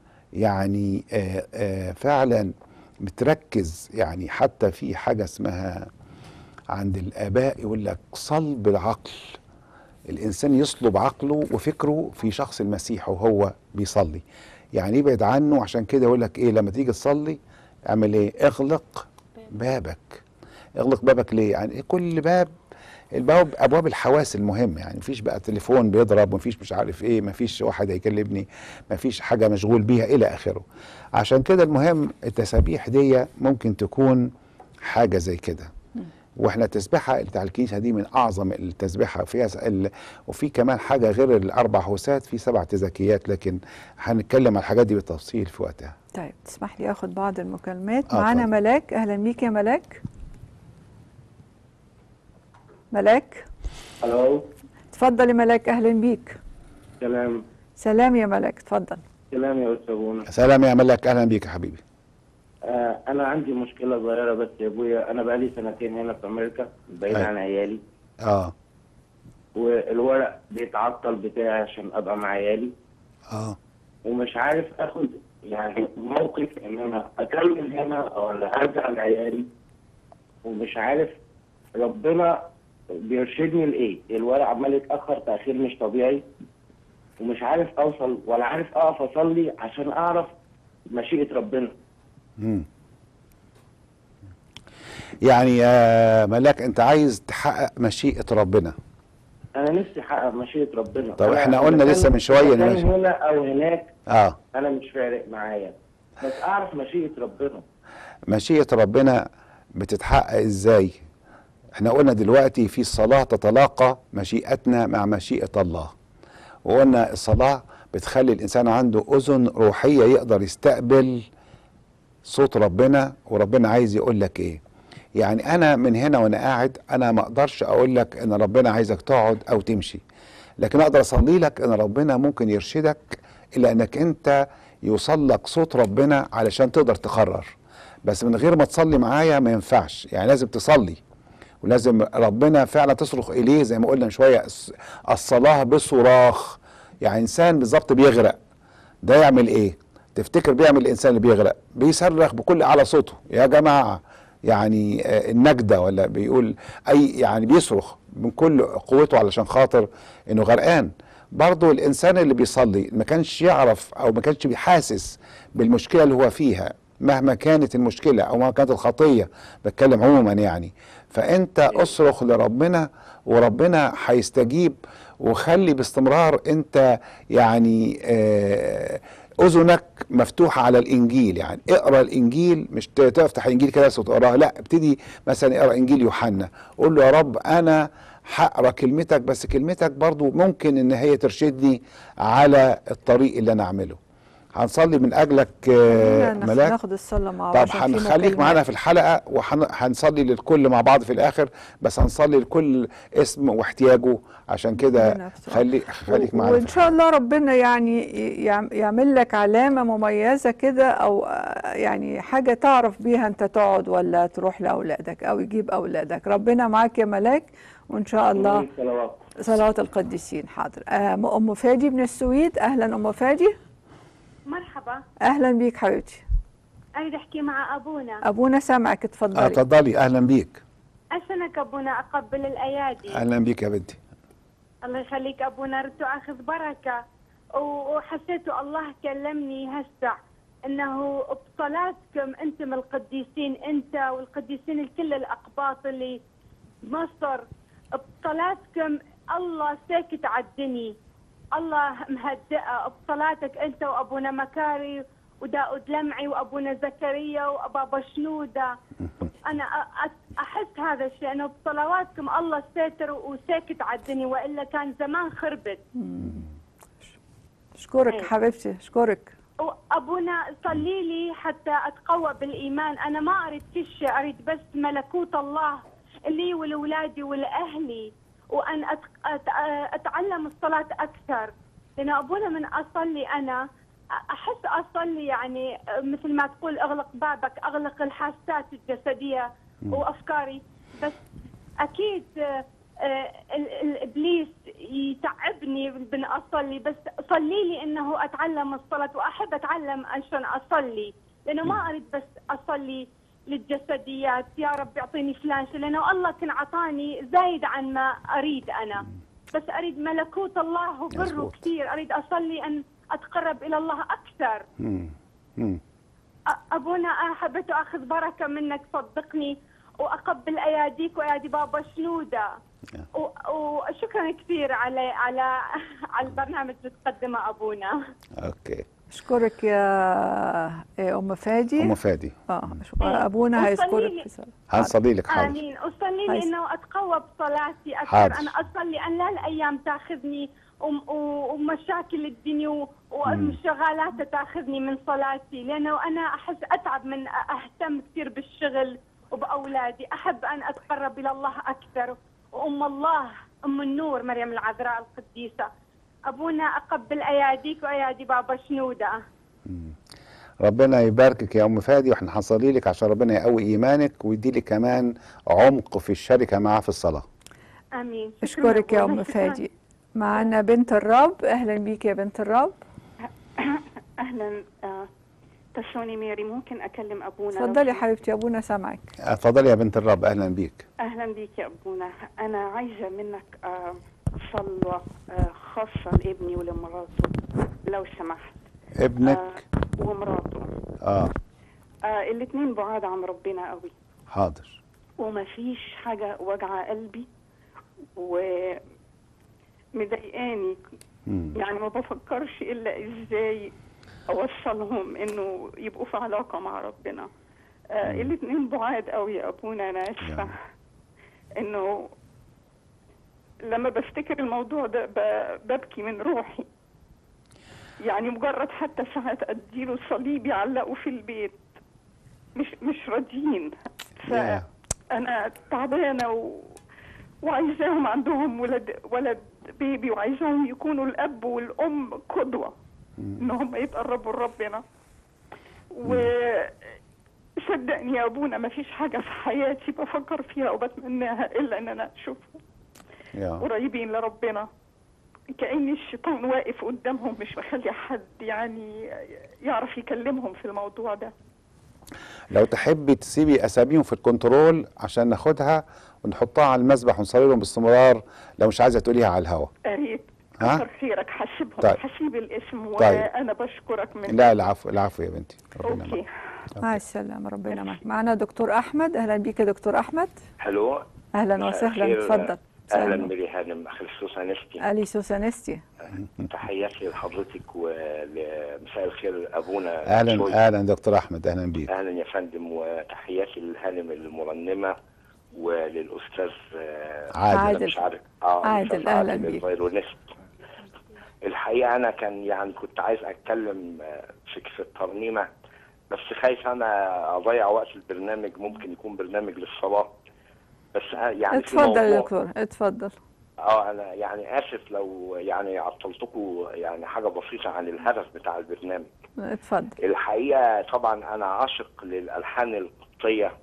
يعني آه آه فعلا بتركز يعني حتى في حاجه اسمها عند الاباء يقول لك صلب العقل الانسان يصلب عقله وفكره في شخص المسيح وهو بيصلي يعني يبعد عنه عشان كده يقول لك ايه لما تيجي تصلي اعمل ايه اغلق بابك اغلق بابك ليه يعني كل باب الباب ابواب الحواس المهمه يعني مفيش بقى تليفون بيضرب مفيش مش عارف ايه مفيش واحد هيكلمني مفيش حاجه مشغول بيها الى اخره عشان كده المهم التسابيح دي ممكن تكون حاجه زي كده واحنا التسبيحه بتاع الكنيسه دي من اعظم التسبيحه فيها س- ال- وفي كمان حاجه غير الاربع هوسات في سبع تزكيات لكن هنتكلم عن الحاجات دي بالتفصيل في وقتها طيب تسمح لي اخد بعض المكالمات آه، معانا اتفضل. ملاك اهلا بيك يا ملاك ملاك الو اتفضل يا ملاك اهلا بيك سلام سلام يا ملاك اتفضل سلام يا استاذ بونا سلام يا ملك اهلا بيك يا حبيبي آه انا عندي مشكله صغيره بس يا ابويا انا بقالي سنتين هنا في امريكا بعيد أيوة. عن عيالي اه والورق بيتعطل بتاعي عشان ابقى مع عيالي اه ومش عارف اخد يعني موقف ان انا اكمل هنا ولا ارجع لعيالي ومش عارف ربنا بيرشدني لايه الورق عمال يتاخر تاخير مش طبيعي ومش عارف اوصل ولا عارف اقف اصلي عشان اعرف مشيئه ربنا مم. يعني يا ملاك انت عايز تحقق مشيئة ربنا انا نفسي احقق مشيئه ربنا طب أنا احنا إذا قلنا كان- لسه من شوية إذا إن كان ماشي. هنا او هناك اه انا مش فارق معايا بس اعرف مشيئه ربنا مشيئة ربنا بتتحقق ازاي احنا قلنا دلوقتي في الصلاة تتلاقى مشيئتنا مع مشيئة الله وقلنا الصلاة بتخلي الإنسان عنده أذن روحية يقدر يستقبل صوت ربنا وربنا عايز يقول لك ايه يعني انا من هنا وانا قاعد انا ما اقدرش اقول لك ان ربنا عايزك تقعد او تمشي لكن اقدر اصلي لك ان ربنا ممكن يرشدك الى انك انت يوصل لك صوت ربنا علشان تقدر تقرر بس من غير ما تصلي معايا ما ينفعش يعني لازم تصلي ولازم ربنا فعلا تصرخ اليه زي ما قلنا من شويه الص- الصلاه بصراخ يعني انسان بالظبط بيغرق ده يعمل ايه تفتكر بيعمل الانسان اللي بيغرق بيصرخ بكل اعلى صوته يا جماعه يعني آه، النجده ولا بيقول اي يعني بيصرخ من كل قوته علشان خاطر انه غرقان برضه الانسان اللي بيصلي ما كانش يعرف او ما كانش بيحاسس بالمشكله اللي هو فيها مهما كانت المشكله او مهما كانت الخطيه بتكلم عموما يعني فانت اصرخ لربنا وربنا هيستجيب وخلي باستمرار انت يعني آه اذنك مفتوحه على الانجيل يعني اقرا الانجيل مش ت- تفتح الانجيل كده بس وتقراه لا ابتدي مثلا اقرا انجيل يوحنا قول له يا رب انا هقرا كلمتك بس كلمتك برضو ممكن ان هي ترشدني على الطريق اللي انا اعمله هنصلي من اجلك آه، خلينا ناخ- ملاك ناخد الصلاة مع بعض طب عشان في هنخليك مكالمات. معانا في الحلقه وهنصلي للكل مع بعض في الاخر بس هنصلي لكل اسم واحتياجه عشان كده ربنا يستر. خلي خليك و- معانا وان في شاء الله ربنا يعني يعم- يعمل لك علامه مميزه كده او آه، يعني حاجه تعرف بيها انت تقعد ولا تروح لاولادك او يجيب اولادك ربنا معاك يا ملاك وان شاء الله صلوات صلوات القديسين حاضر آه، ام فادي من السويد اهلا ام فادي مرحبا اهلا بيك حبيبتي اريد احكي مع ابونا ابونا سامعك آه، اتفضلي اتفضلي اهلا بيك اسنك ابونا اقبل الايادي اهلا بيك يا بنتي الله يخليك ابونا ردت اخذ بركه و- وحسيت الله كلمني هسه انه بصلاتكم انتم القديسين انت والقديسين الكل الاقباط اللي بمصر بصلاتكم الله ساكت على الدنيا الله مهدئه بصلاتك انت وابونا مكاري وداود لمعي وابونا زكريا وابابا شنوده انا أ- أ- احس هذا الشيء انه بصلواتكم الله ساتر وساكت على الدنيا والا كان زمان خربت اشكرك إيه. حبيبتي اشكرك ابونا صلي لي حتى اتقوى بالايمان انا ما اريد كل شيء اريد بس ملكوت الله لي ولولادي ولاهلي وان أت... أت... اتعلم الصلاه اكثر لان ابونا من اصلي انا احس اصلي يعني مثل ما تقول اغلق بابك اغلق الحاسات الجسديه وافكاري بس اكيد آه، آه، ال- الابليس يتعبني بان اصلي بس صلي لي انه اتعلم الصلاه واحب اتعلم عشان اصلي لانه ما اريد بس اصلي للجسديات يا رب يعطيني فلان شيء لانه الله كان عطاني زايد عن ما اريد انا بس اريد ملكوت الله وبره مظبوط. كثير اريد اصلي ان اتقرب الى الله اكثر مم. مم. أ- ابونا انا حبيت اخذ بركه منك صدقني واقبل اياديك وايادي بابا شنوده و- وشكرا كثير على على على البرنامج اللي تقدمه ابونا اوكي اشكرك يا يا ام فادي ام فادي اه شكرا. ابونا وصلي هيذكرك لي. في صلاة. هنصلي لك حاضر امين وصلي هاي- لي انه اتقوى بصلاتي اكثر حاضر. انا اصلي ان لا الايام تاخذني وم- و- ومشاكل الدنيا و- والشغالات تاخذني من صلاتي لانه انا احس اتعب من أ- اهتم كثير بالشغل وباولادي احب ان اتقرب الى الله اكثر وام الله ام النور مريم العذراء القديسه ابونا اقبل اياديك وايادي بابا شنوده ربنا يباركك يا ام فادي واحنا هنصلي لك عشان ربنا يقوي ايمانك ويدي لك كمان عمق في الشركه معاه في الصلاه امين شكراً اشكرك يا أبونا، ام شكراً. فادي معانا بنت الرب اهلا بيك يا بنت الرب اهلا آه، تسوني ميري ممكن اكلم ابونا لو اتفضلي يا سمحت؟ حبيبتي ابونا سامعك اتفضلي يا بنت الرب اهلا بيك اهلا بيك يا ابونا انا عايزه منك آه، صلوه آه، خاصه لابني ولمراته لو سمحت ابنك آه، ومراته اه آه الاثنين بعاد عن ربنا قوي حاضر وما فيش حاجه وجعه قلبي ومضايقاني مم. يعني ما بفكرش الا ازاي اوصلهم انه يبقوا في علاقه مع ربنا آه الاثنين بعاد قوي يا ابونا انا اسفه يعني. انه لما بفتكر الموضوع ده ب- ببكي من روحي يعني مجرد حتى ساعات اديله صليب يعلقه في البيت مش مش راضيين يا. فانا تعبانه و... وعايزاهم عندهم ولد ولد بيبي وعايزاهم يكونوا الاب والام قدوه ان هم يتقربوا لربنا وصدقني يا ابونا ما فيش حاجه في حياتي بفكر فيها وبتمناها الا ان انا اشوفهم يا قريبين لربنا كأن الشيطان واقف قدامهم مش مخلي حد يعني يعرف يكلمهم في الموضوع ده لو تحبي تسيبي اساميهم في الكنترول عشان ناخدها ونحطها على المسبح ونصلي لهم باستمرار لو مش عايزه تقوليها على الهوا قريت ها؟ كتر خيرك حاسبهم طيب. حسيب الاسم طيب. وانا بشكرك من لا العفو العفو يا بنتي ربنا اوكي معك. مع السلامه ربنا معك معانا دكتور احمد اهلا بيك يا دكتور احمد الو اهلا مساء وسهلا الخير. اتفضل اهلا سلام. بيري هانم خريستوس انستي الي سوسانستي تحياتي لحضرتك ومساء الخير ابونا اهلا شوي. اهلا دكتور احمد اهلا بيك اهلا يا فندم وتحياتي للهانم المرنمه وللاستاذ آه، عادل. أنا عادل. مش عارف اه عادل، الأستاذ أهلا عادل بيك. الفيولونيست الحقيقه انا كان يعني كنت عايز اتكلم آه، في في الترنيمه بس خايف انا اضيع وقت البرنامج ممكن يكون برنامج للصلاه بس آه، يعني في اتفضل يا موضوع- دكتور اتفضل اه انا يعني اسف لو يعني عطلتكم يعني حاجه بسيطه عن الهدف بتاع البرنامج اتفضل الحقيقه طبعا انا عاشق للالحان القبطيه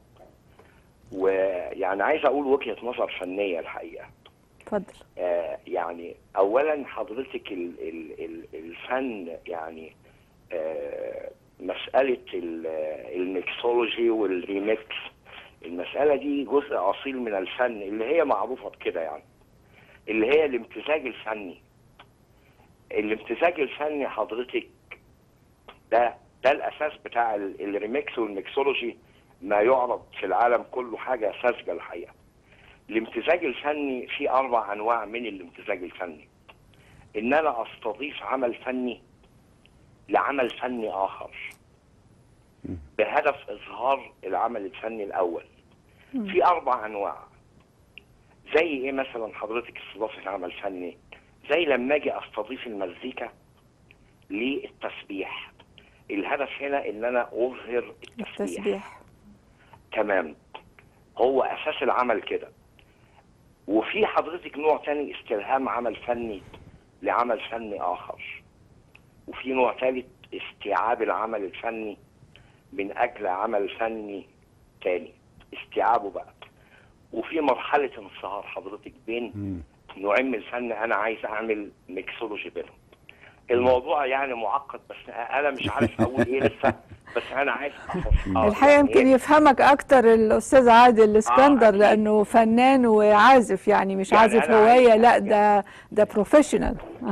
ويعني عايز اقول وجهه نظر فنيه الحقيقه اتفضل آه يعني اولا حضرتك ال ال ال الفن يعني آه مساله ال- الميكسولوجي والريميكس المساله دي جزء اصيل من الفن اللي هي معروفه بكده يعني اللي هي الامتزاج الفني الامتزاج الفني حضرتك ده ده الاساس بتاع ال- الريميكس والميكسولوجي ما يعرض في العالم كله حاجه ساذجه الحقيقه الامتزاج الفني في اربع انواع من الامتزاج الفني ان انا استضيف عمل فني لعمل فني اخر بهدف اظهار العمل الفني الاول في اربع انواع زي ايه مثلا حضرتك استضافه عمل فني زي لما اجي استضيف المزيكا للتسبيح الهدف هنا ان انا اظهر التسبيح التسبيح تمام هو اساس العمل كده وفي حضرتك نوع تاني استلهام عمل فني لعمل فني اخر وفي نوع ثالث استيعاب العمل الفني من اجل عمل فني تاني استيعابه بقى وفي مرحله انصهار حضرتك بين مم. نوعين من الفن انا عايز اعمل ميكسولوجي بينهم الموضوع يعني معقد بس انا مش عارف اقول ايه لسه بس انا عايز أفصل. آه، الحقيقه يعني يمكن إيه؟ يفهمك اكتر الاستاذ عادل اسكندر أكيد. لانه فنان وعازف يعني مش يعني عازف أنا هوايه عايز- لا ده ده بروفيشنال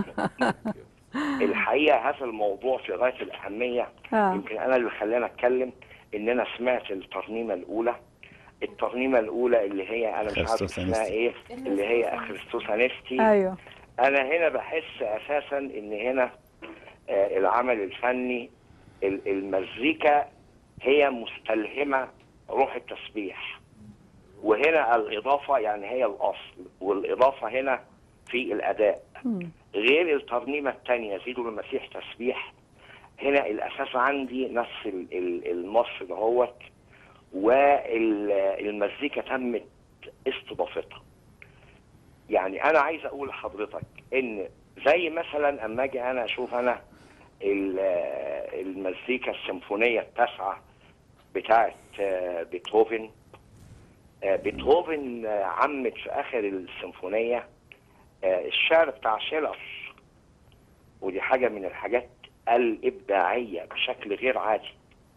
الحقيقه هذا الموضوع في غايه الاهميه آه. يمكن انا اللي خلاني اتكلم ان انا سمعت الترنيمه الاولى الترنيمه الاولى اللي هي انا مش عارف خريستوس اسمها أنستي. ايه اللي هي خريستوس انستي ايوه انا هنا بحس اساسا ان هنا آه، العمل الفني ال- المزيكا هي مستلهمه روح التسبيح وهنا الاضافه يعني هي الاصل والاضافه هنا في الاداء مم. غير الترنيمه الثانيه زيدوا المسيح تسبيح هنا الاساس عندي نفس ال- ال- النص دهوت والمزيكا تمت استضافتها يعني انا عايز اقول لحضرتك ان زي مثلا اما اجي انا اشوف انا ال- آه، المزيكا السيمفونيه التاسعه بتاعه آه، بيتهوفن آه، بيتهوفن آه، عمت في اخر السيمفونيه آه، الشعر بتاع شيلر ودي حاجه من الحاجات الابداعيه بشكل غير عادي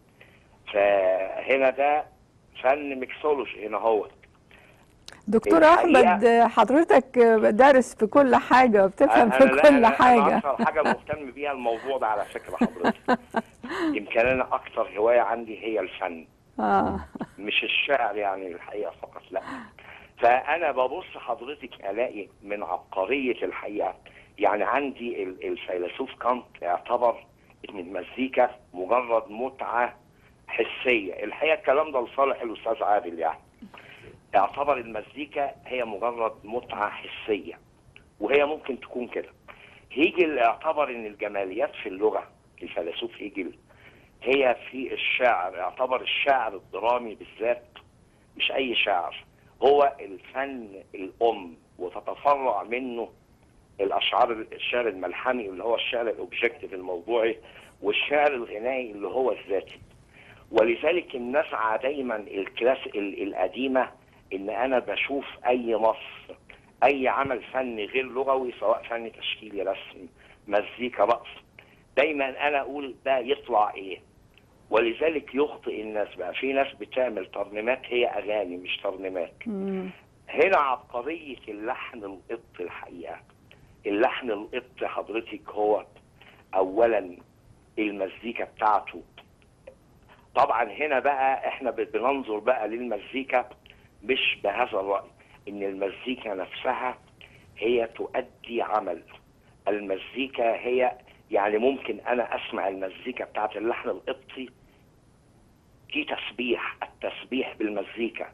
فهنا ده فن ميكسولوجي هنا هو دكتور الحقيقة- احمد حضرتك دارس في كل حاجه وبتفهم في لا، كل أنا حاجه أنا اكثر حاجه مهتم بيها الموضوع ده على فكره حضرتك يمكن انا اكثر هوايه عندي هي الفن اه مش الشعر يعني الحقيقه فقط لا فانا ببص حضرتك الاقي من عبقريه الحقيقه يعني عندي ال- الفيلسوف كانت اعتبر ان المزيكا مجرد متعه حسيه الحقيقه الكلام ده لصالح الاستاذ عادل يعني اعتبر المزيكا هي مجرد متعه حسيه وهي ممكن تكون كده هيجل اعتبر ان الجماليات في اللغه الفيلسوف هيجل هي في الشعر اعتبر الشعر الدرامي بالذات مش اي شعر هو الفن الام وتتفرع منه الاشعار الشعر الملحمي اللي هو الشعر الاوبجكتيف الموضوعي والشعر الغنائي اللي هو الذاتي ولذلك النزعه دايما الكلاس ال- القديمه ان انا بشوف اي نص اي عمل فني غير لغوي سواء فن تشكيلي رسم مزيكا رقص دايما انا اقول ده يطلع ايه ولذلك يخطئ الناس بقى في ناس بتعمل ترنيمات هي اغاني مش ترنيمات مم. هنا عبقريه اللحن القط الحقيقه اللحن القط حضرتك هو اولا المزيكا بتاعته طبعا هنا بقى احنا بننظر بقى للمزيكا مش بهذا الرأي ان المزيكا نفسها هي تؤدي عمل المزيكا هي يعني ممكن انا اسمع المزيكا بتاعت اللحن القبطي دي تسبيح التسبيح بالمزيكا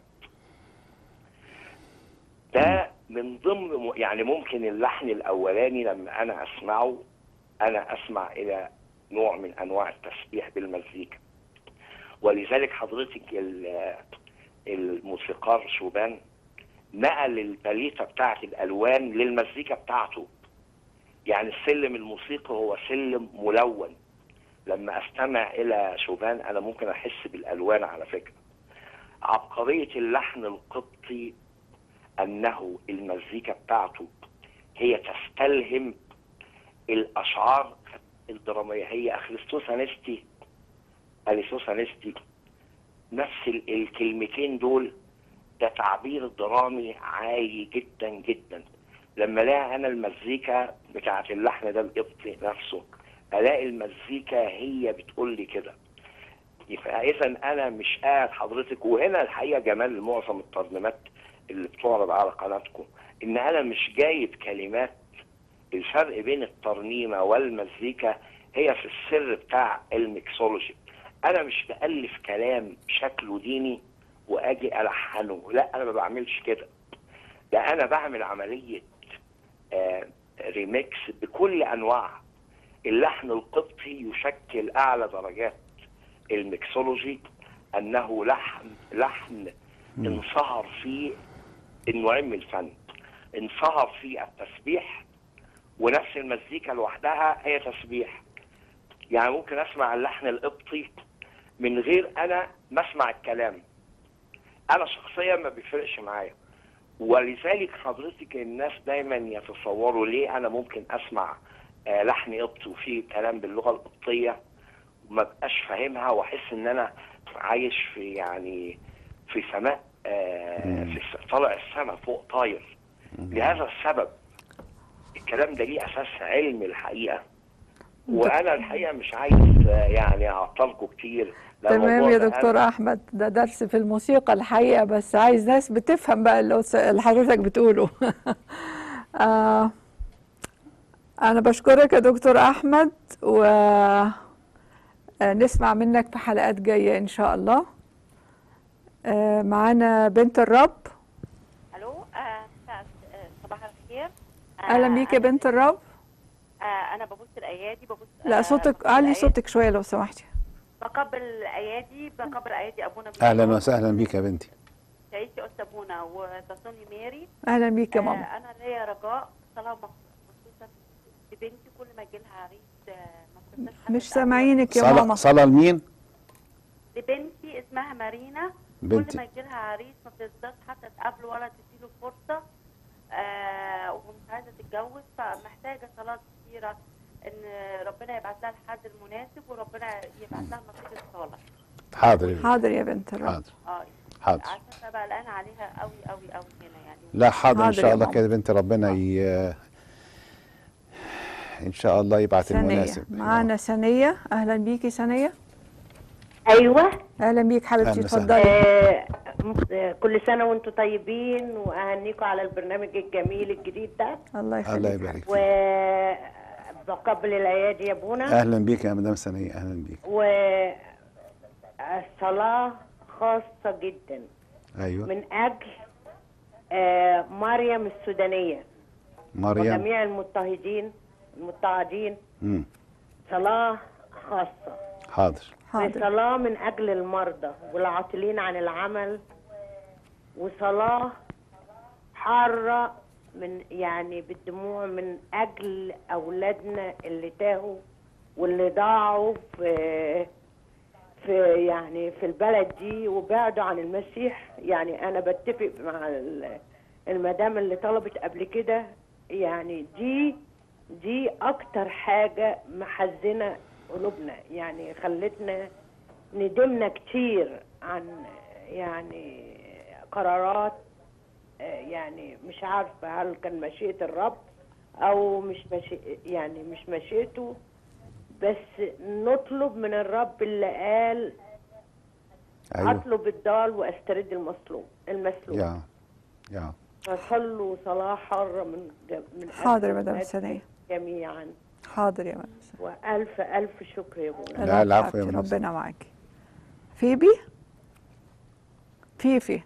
ده من ضمن يعني ممكن اللحن الاولاني لما انا اسمعه انا اسمع الى نوع من انواع التسبيح بالمزيكا ولذلك حضرتك ال- الموسيقار شوبان نقل الباليته بتاعت الالوان للمزيكا بتاعته يعني السلم الموسيقي هو سلم ملون لما استمع الى شوبان انا ممكن احس بالالوان على فكره عبقريه اللحن القبطي انه المزيكا بتاعته هي تستلهم الاشعار الدراميه هي اخريستوس انستي اليسوس انستي نفس ال- الكلمتين دول ده تعبير درامي عالي جدا جدا لما الاقي انا المزيكا بتاعت اللحن ده القبطي نفسه الاقي المزيكا هي بتقول لي كده اذا انا مش قاعد حضرتك وهنا الحقيقه جمال معظم الترنيمات اللي بتعرض على قناتكم ان انا مش جايب كلمات الفرق بين الترنيمه والمزيكا هي في السر بتاع الميكسولوجي انا مش بالف كلام شكله ديني واجي الحنه لا انا ما بعملش كده ده انا بعمل عمليه آه ريميكس بكل انواعها اللحن القبطي يشكل اعلى درجات الميكسولوجي انه لحن لحن انصهر فيه النوعين من الفن انصهر فيه التسبيح ونفس المزيكا لوحدها هي تسبيح يعني ممكن اسمع اللحن القبطي من غير انا ما اسمع الكلام انا شخصيا ما بيفرقش معايا ولذلك حضرتك الناس دايما يتصوروا ليه انا ممكن اسمع آه لحن قبطي وفيه كلام باللغه القبطيه وما بقاش فاهمها واحس ان انا عايش في يعني في سماء آه في الس- طالع السماء فوق طاير لهذا السبب الكلام ده ليه اساس علمي الحقيقه وانا الحقيقه مش عايز آه، يعني اعطلكم كتير لأن تمام الموضوع يا ده دكتور أنا- احمد ده درس في الموسيقى الحقيقه بس عايز ناس بتفهم بقى اللي قص- اللي حضرتك بتقوله آه انا بشكرك يا دكتور احمد و آه، نسمع منك في حلقات جايه ان شاء الله آه معانا بنت الرب الو آه مساء- آه، صباح الخير آه، اهلا بيك يا أنا- بنت الرب آه انا ببص الايادي ببص لا آه، صوتك ببص علي الأيادي. صوتك شويه لو سمحتي بقبل الايادي بقبل ايادي ابونا اهلا بيسوع. وسهلا بيك يا بنتي تعيشي أستاذ وتصوني ماري اهلا بيك يا آه، ماما أنا ليا رجاء صلاة مخصوصة لبنتي كل ما يجي لها عريس آه، ما بترضاش حتى مش تقابله. سامعينك يا صلاة ماما صلاة لمين؟ لبنتي اسمها مارينا بنتي. كل ما يجي لها عريس ما بتقدرش حتى تقابله ولا تديله فرصه آه ومش عايزه تتجوز فمحتاجه صلاه كتيره ان ربنا يبعت لها الحد المناسب وربنا يبعت لها النصيب الصالح حاضر يا بنتي. حاضر يا بنت الرب حاضر اه حاضر عشان انا بقى قلقانه عليها قوي قوي قوي هنا يعني لا حاضر ان حاضر شاء يا الله ماما. كده بنت ربنا ي... ان شاء الله يبعت ثانية المناسب معانا ثانية أهلا بيكي ثانية ايوه أهلا بيك حبيبتي أهلا وسهلا. اتفضلي آه م- كل سنه وانتم طيبين واهنيكم على البرنامج الجميل الجديد ده الله الله يخليك يبارك فيك وبقبل الايادي يا ابونا اهلا بيك يا مدام سنية اهلا بيك وصلاه خاصه جدا ايوه من اجل آه مريم السودانيه مريم وجميع المضطهدين المضطهدين مم. صلاه خاصه حاضر حاضر وصلاة من أجل المرضى والعاطلين عن العمل وصلاة حارة من يعني بالدموع من أجل أولادنا اللي تاهوا واللي ضاعوا في في يعني في البلد دي وبعدوا عن المسيح يعني أنا بتفق مع ال- المدام اللي طلبت قبل كده يعني دي دي أكتر حاجة محزنة قلوبنا يعني خلتنا ندمنا كتير عن يعني قرارات آه، يعني مش عارفة هل كان مشيئة الرب أو مش مشي يعني مش مشيئته بس نطلب من الرب اللي قال ايوه أطلب الضال وأسترد المظلوم المسلوب يا يا فصلوا صلاة حارة من ج- من حاضر يا أجل مدام الناس ثانية جميعا حاضر يا مدام وألف ألف شكر يا ابونا لا، العفو يا حبيبتي، مدام ربنا معاكي فيبي فيفي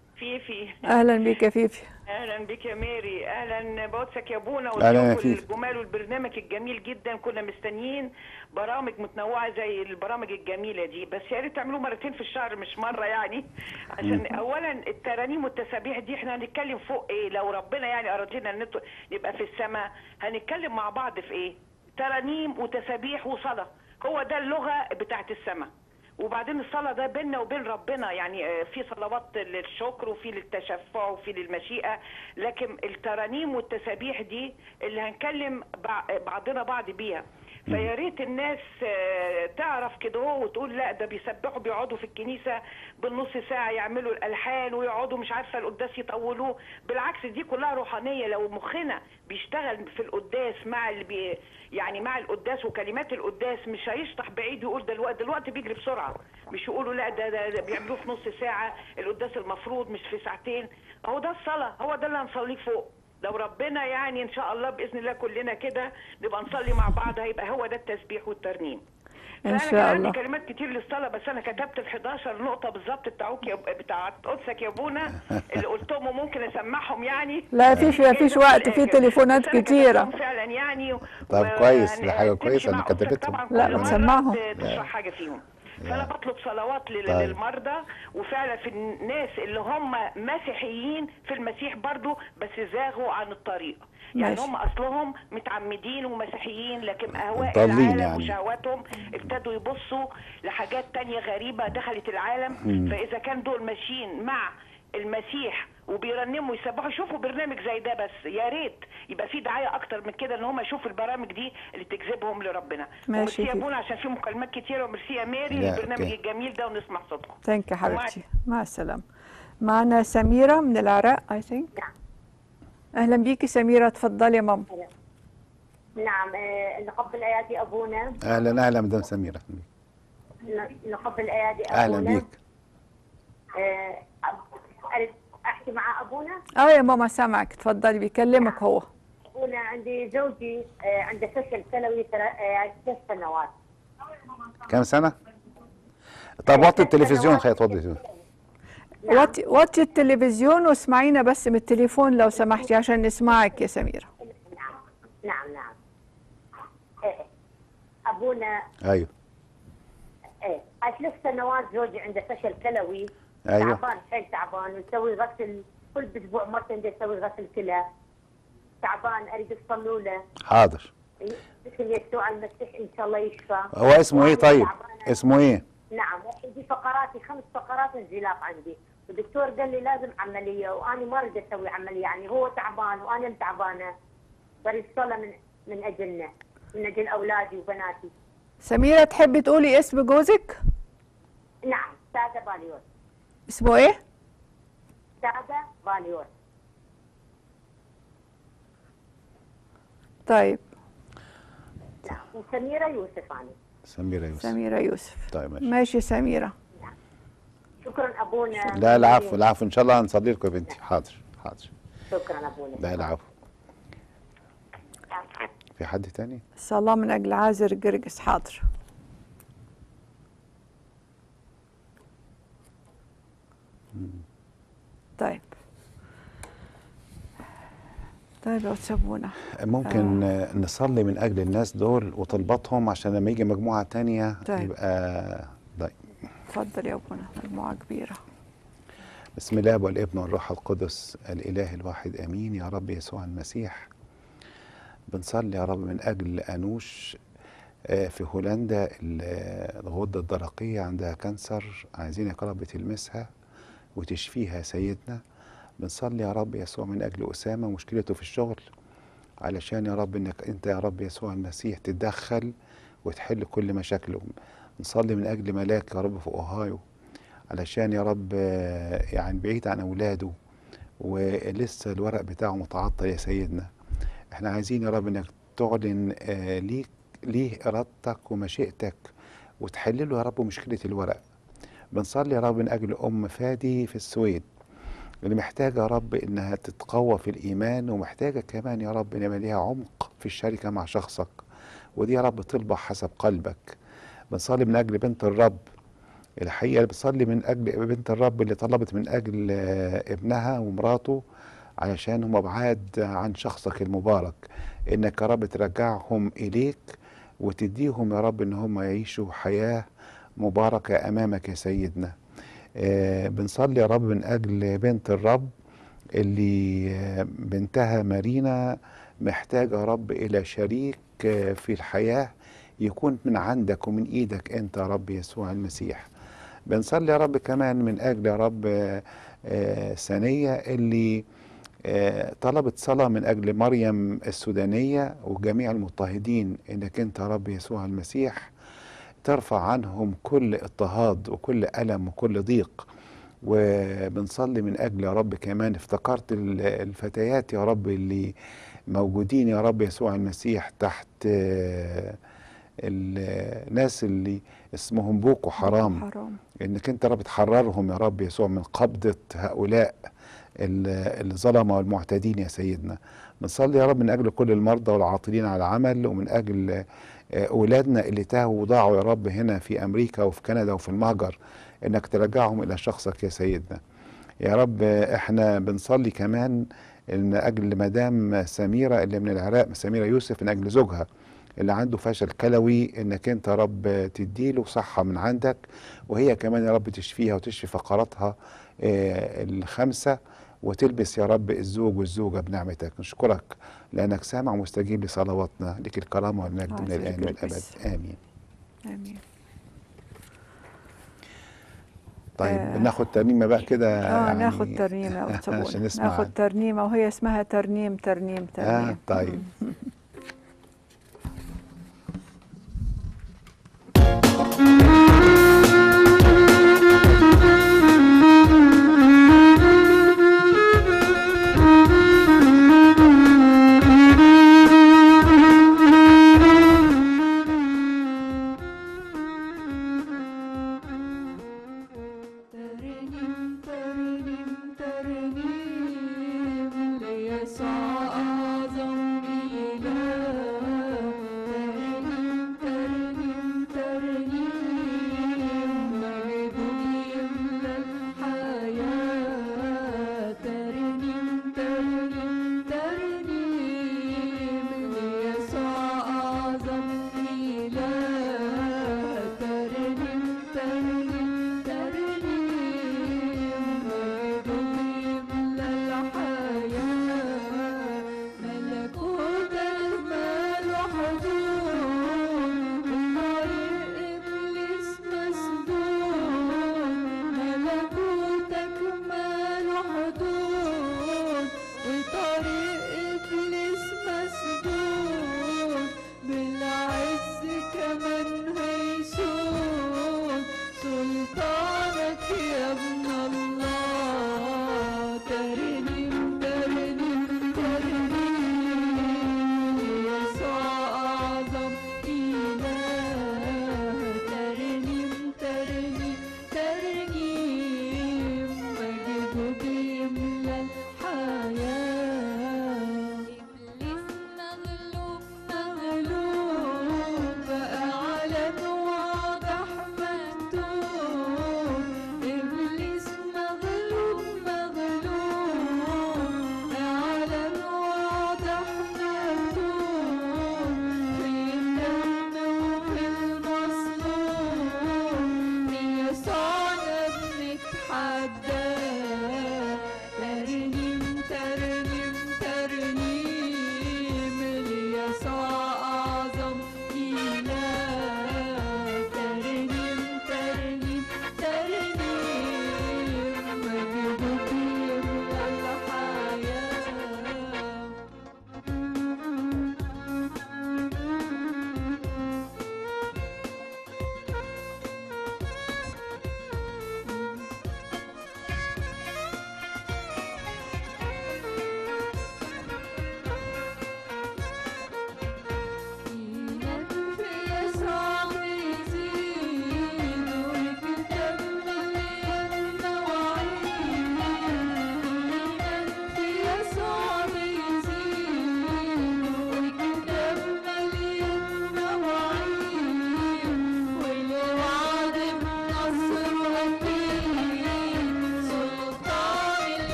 فيفي أهلا بيك يا فيفي اهلا بك يا ميري اهلا بوتسك يا ابونا أهلا يا وضيوف فيفي. الجمال والبرنامج الجميل جدا كنا مستنيين برامج متنوعه زي البرامج الجميله دي بس يا ريت تعملوه مرتين في الشهر مش مره يعني عشان اولا الترانيم والتسابيح دي احنا هنتكلم فوق ايه لو ربنا يعني ارادنا ان نت- نبقى في السماء هنتكلم مع بعض في ايه ترانيم وتسابيح وصلاه هو ده اللغه بتاعت السماء وبعدين الصلاة ده بيننا وبين ربنا يعني آه، في صلوات للشكر وفي للتشفع وفي للمشيئة لكن الترانيم والتسابيح دي اللي هنكلم بع- بعضنا بعض بيها فيا ريت الناس آه، تعرف كده هو وتقول لا ده بيسبحوا بيقعدوا في الكنيسه بالنص ساعه يعملوا الالحان ويقعدوا مش عارفه القداس يطولوه بالعكس دي كلها روحانيه لو مخنا بيشتغل في القداس مع اللي بي يعني مع القداس وكلمات القداس مش هيشطح بعيد ويقول ده الوقت دلوقتي بيجري بسرعه مش يقولوا لا ده, ده, ده بيعملوه في نص ساعه القداس المفروض مش في ساعتين اهو ده الصلاه هو ده اللي هنصليه فوق لو ربنا يعني ان شاء الله باذن الله كلنا كده نبقى نصلي مع بعض هيبقى هو ده التسبيح والترنيم إن فأنا شاء كان عندي الله. كلمات كتير للصلاه بس انا كتبت ال 11 نقطه بالظبط بتاعوك يا بتاعت قدسك يا ابونا اللي قلتهم وممكن اسمعهم يعني لا فيش ما فيش وقت في تليفونات بس أنا كتيرة كتبتهم فعلا يعني و- طب و- كويس، دي هن- حاجة تمشي كويسة مع إنك أختك كتبتهم. طبعاً لا، كل مرة بتسمعهم. ت- تشرح حاجه فيهم فانا بطلب صلوات لل- طيب. للمرضى وفعلا في الناس اللي هم مسيحيين في المسيح برضو بس زاغوا عن الطريق يعني ماشي. هم اصلهم متعمدين ومسيحيين لكن اهواء ضالين العالم يعني. وشهواتهم ابتدوا يبصوا لحاجات تانية غريبة دخلت العالم فاذا كان دول ماشيين مع المسيح وبيرنموا يسبحوا شوفوا برنامج زي ده بس يا ريت يبقى في دعايه اكتر من كده ان هم يشوفوا البرامج دي اللي تجذبهم لربنا ماشي وميرسي يا فيفي. ابونا عشان في مكالمات كتيره وميرسي يا ميري لا، للبرنامج أوكي. الجميل ده ونسمع صوتكم ثانك يو حبيبتي مع السلامة معنا سميرة من العراق اي ثينك أهلا بيكي سميرة اتفضلي يا ماما نعم آه، نقبل ايادي ابونا اهلا اهلا مدام سميرة ن- نقبل ايادي ابونا اهلا بيك آه، أريد احكي مع ابونا اه يا ماما سامعك اتفضلي بيكلمك هو ابونا عندي زوجي آه، عنده فشل كلوي ترى- آه، ثلاث سنوات كام سنة؟ طب وطي التلفزيون خلي توطي التلفزيون. وطي وطي التلفزيون واسمعينا بس من التليفون لو سمحتي عشان نسمعك يا سميرة نعم نعم آه، ابونا ايوه ايه ثلاث سنوات زوجي عنده فشل كلوي أيوة. تعبان حيل تعبان ونسوي غسل كل اسبوع مرتين بدي اسوي غسل كلى تعبان اريد تصلوا له حاضر باسم يسوع المسيح ان شاء الله يشفى هو اسمه ايه وأنا طيب تعبانة. اسمه ايه نعم عندي فقراتي خمس فقرات انزلاق عندي والدكتور قال لي لازم عمليه وانا ما اريد اسوي عمليه يعني هو تعبان وانا تعبانه بريد صلاه من من اجلنا من اجل اولادي وبناتي سميرة تحبي تقولي اسم جوزك نعم ساده باليوس اسمه ايه ساده باليوس طيب وسميره يوسف انا سميرة يوسف سميرة يوسف طيب ماشي ماشي سميرة شكرا ابونا لا العفو العفو ان شاء الله هنصلي لكم يا بنتي حاضر حاضر شكرا ابونا لا العفو في حد تاني صلاة من أجل عازر جرجس حاضر طيب طيب يا سابونا ممكن آه. نصلي من اجل الناس دول وطلباتهم عشان لما يجي مجموعه تانية طيب. يبقى طيب اتفضل يا ابونا مجموعة كبيرة بسم الله والابن والروح القدس الاله الواحد امين يا رب يسوع المسيح بنصلي يا رب من اجل انوش آه، في هولندا ال- الغده الدرقيه عندها كانسر عايزينك يا رب تلمسها وتشفيها يا سيدنا بنصلي يا رب يسوع من اجل اسامه مشكلته في الشغل علشان يا رب انك انت يا رب يسوع المسيح تتدخل وتحل كل مشاكله نصلي من اجل ملاك يا رب في اوهايو علشان يا رب آه، يعني بعيد عن اولاده ولسه الورق بتاعه متعطل يا سيدنا احنا عايزين يا رب انك تعلن آه، ليك ليه ارادتك ومشيئتك وتحل له يا رب مشكله الورق بنصلي يا رب من اجل ام فادي في السويد اللي محتاجه يا رب انها تتقوى في الايمان ومحتاجه كمان يا رب ان يبقى ليها عمق في الشركه مع شخصك ودي يا رب طلبه حسب قلبك بنصلي من اجل بنت الرب الحقيقه بصلي من اجل بنت الرب اللي طلبت من اجل آه، ابنها ومراته علشان هم بعاد عن شخصك المبارك انك يا رب ترجعهم اليك وتديهم يا رب ان هم يعيشوا حياه مباركه امامك يا سيدنا آه، بنصلي يا رب من اجل بنت الرب اللي آه، بنتها مارينا محتاجه يا رب الى شريك آه، في الحياه يكون من عندك ومن ايدك انت يا رب يسوع المسيح بنصلي يا رب كمان من اجل يا رب آه، آه، ثانيه اللي آه، طلبت صلاه من اجل مريم السودانيه وجميع المضطهدين انك انت يا رب يسوع المسيح ترفع عنهم كل اضطهاد وكل الم وكل ضيق وبنصلي من اجل يا رب كمان افتكرت ال- الفتيات يا رب اللي موجودين يا رب يسوع المسيح تحت آه، الناس اللي اسمهم بوكو حرام حرام انك انت يا رب تحررهم يا رب يسوع من قبضه هؤلاء ال- الظلمه والمعتدين يا سيدنا بنصلي يا رب من اجل كل المرضى والعاطلين على العمل ومن اجل آه، اولادنا اللي تاهوا وضاعوا يا رب هنا في امريكا وفي كندا وفي المهجر انك ترجعهم الى شخصك يا سيدنا يا رب آه، احنا بنصلي كمان من اجل مدام سميره اللي من العراق سميره يوسف من اجل زوجها اللي عنده فشل كلوي انك انت يا رب تديله صحه من عندك وهي كمان يا رب تشفيها وتشفي فقراتها آه، الخمسه وتلبس يا رب الزوج والزوجه بنعمتك نشكرك لانك سامع مستجيب لصلواتنا لك الكرامه والمجد من عزيز الان والابد القدس. امين آمين طيب آه. ناخد ترنيمه بقى كده اه يعني ناخد ترنيمة يا أخت عشان سابونا. نسمع ناخد ترنيمة وهي اسمها ترنيم ترنيم ترنيم اه طيب ترنم ترنم ترنم ليسوع أعظم إله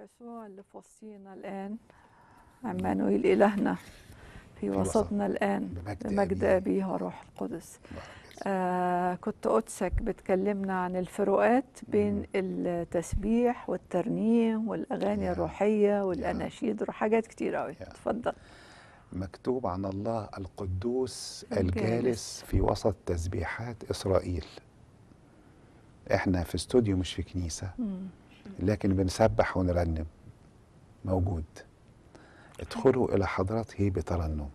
يسوع اللي في وسطينا الآن عمانويل إلهنا في وسطنا الآن بمجد بمجد أبيه وروح القدس آه كنت قدسك بتكلمنا عن الفروقات بين التسبيح والترنيم والأغاني الروحية والأناشيد وحاجات كتير قوي اتفضل مكتوب عن الله القدوس الجالس. الجالس في وسط تسبيحات إسرائيل احنا في استوديو مش في كنيسة مم. لكن بنسبح ونرنم موجود ادخلوا إلى حضرته بترنم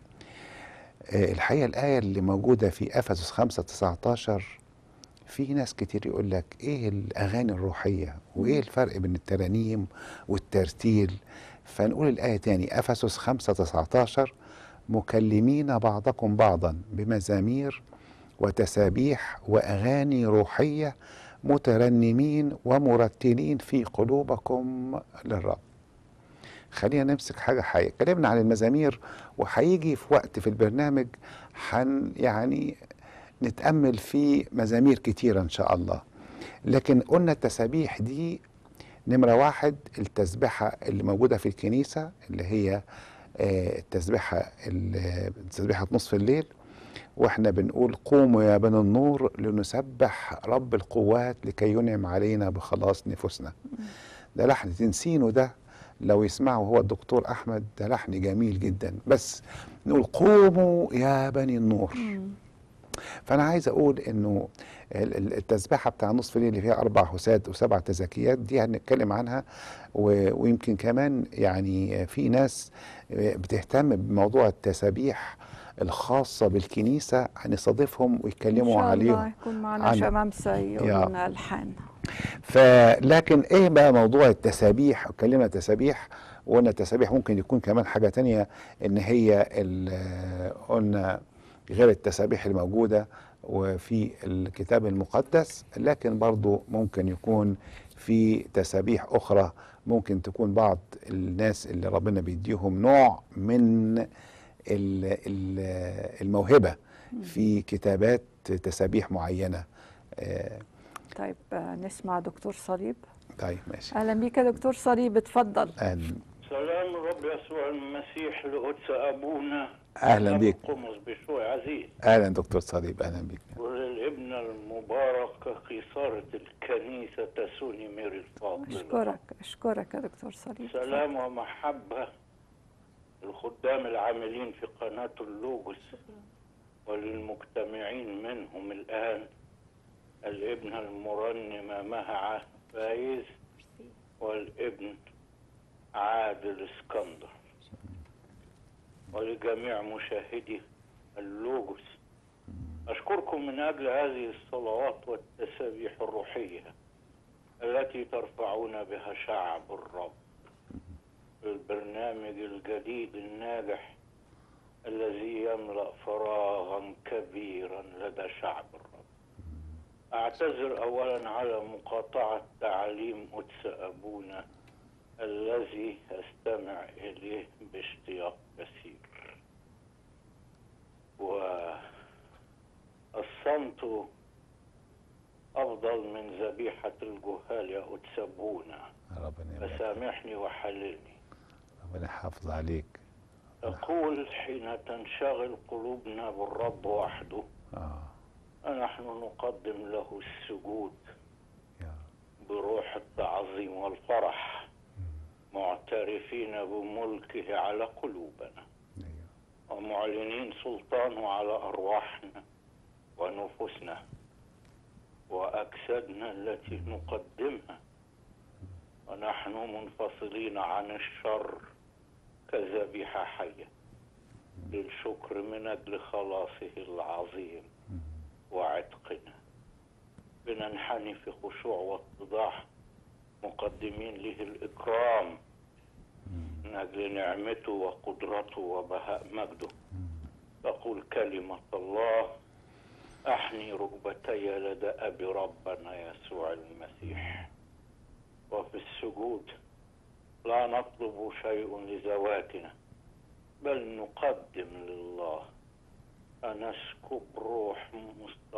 آه، الحقيقة الآية اللي موجودة في أفسس 5 19 في ناس كتير يقول لك إيه الأغاني الروحية وإيه الفرق بين الترانيم والترتيل فنقول الآية تاني أفسس 5 19 مكلمين بعضكم بعضا بمزامير وتسابيح وأغاني روحية مترنمين ومرتلين في قلوبكم للرب خلينا نمسك حاجة حقيقية اتكلمنا عن المزامير وهيجي في وقت في البرنامج حن يعني نتأمل في مزامير كتيرة إن شاء الله لكن قلنا التسابيح دي نمرة واحد التسبيحة اللي موجودة في الكنيسة اللي هي آه، التسبيحة ال- تسبيحة نصف الليل واحنا بنقول قوموا يا بني النور لنسبح رب القوات لكي ينعم علينا بخلاص نفوسنا ده لحن تنسينه ده لو يسمعه هو الدكتور احمد ده لحن جميل جدا بس نقول قوموا يا بني النور فانا عايز اقول انه ال- ال- التسبيحه بتاع نصف الليل اللي فيها اربع حسات وسبع تزكيات دي هنتكلم عنها و- ويمكن كمان يعني في ناس بتهتم بموضوع التسابيح الخاصه بالكنيسه هنستضيفهم ويتكلموا إن شاء عليهم الله يكون معنا عنه. شمامسة يقول يا. لنا ألحان فلكن ايه بقى موضوع التسابيح اتكلمنا تسابيح وقلنا التسابيح ممكن يكون كمان حاجه تانية ان هي ال- قلنا غير التسابيح الموجوده وفي الكتاب المقدس لكن برضو ممكن يكون في تسابيح اخرى ممكن تكون بعض الناس اللي ربنا بيديهم نوع من ال- ال- الموهبه في كتابات تسابيح معينه آه، طيب آه، نسمع دكتور صليب طيب ماشي أهلا بيك يا دكتور صليب اتفضل أهلا سلام الرب يسوع المسيح لقدس أبونا أهلا أبو بيك. قمص بشوي عزيز اهلا دكتور صليب اهلا بيك وللابن المبارك قيصرة الكنيسة تسوني ميري الفاضل أشكرك أشكرك يا دكتور صليب سلام ومحبة للخدام العاملين في قناة اللوجوس وللمجتمعين منهم الآن الابن المرنم مها فايز والابن عادل اسكندر ولجميع مشاهدي اللوجوس أشكركم من أجل هذه الصلوات والتسابيح الروحية التي ترفعون بها شعب الرب البرنامج الجديد الناجح الذي يملأ فراغا كبيرا لدى شعب الرب أعتذر أولا على مقاطعة تعاليم قدس أبونا الذي أستمع إليه باشتياق كثير والصمت أفضل من ذبيحة الجهال يا قدس أبونا ربنا يبارك. فسامحني وحللني ربنا يحافظ عليك أقول حين تنشغل قلوبنا بالرب وحده اه نحن نقدم له السجود بروح التعظيم والفرح معترفين بملكه على قلوبنا ومعلنين سلطانه على أرواحنا ونفوسنا وأجسادنا التي نقدمها ونحن منفصلين عن الشر كذبيحة حية للشكر من أجل خلاصه العظيم وعتقنا بننحني في خشوع واتضاع مقدمين له الإكرام من أجل نعمته وقدرته وبهاء مجده تقول كلمة الله أحني ركبتي لدى أبي ربنا يسوع المسيح وفي السجود لا نطلب شيء لذواتنا بل نقدم لله فنسكب روح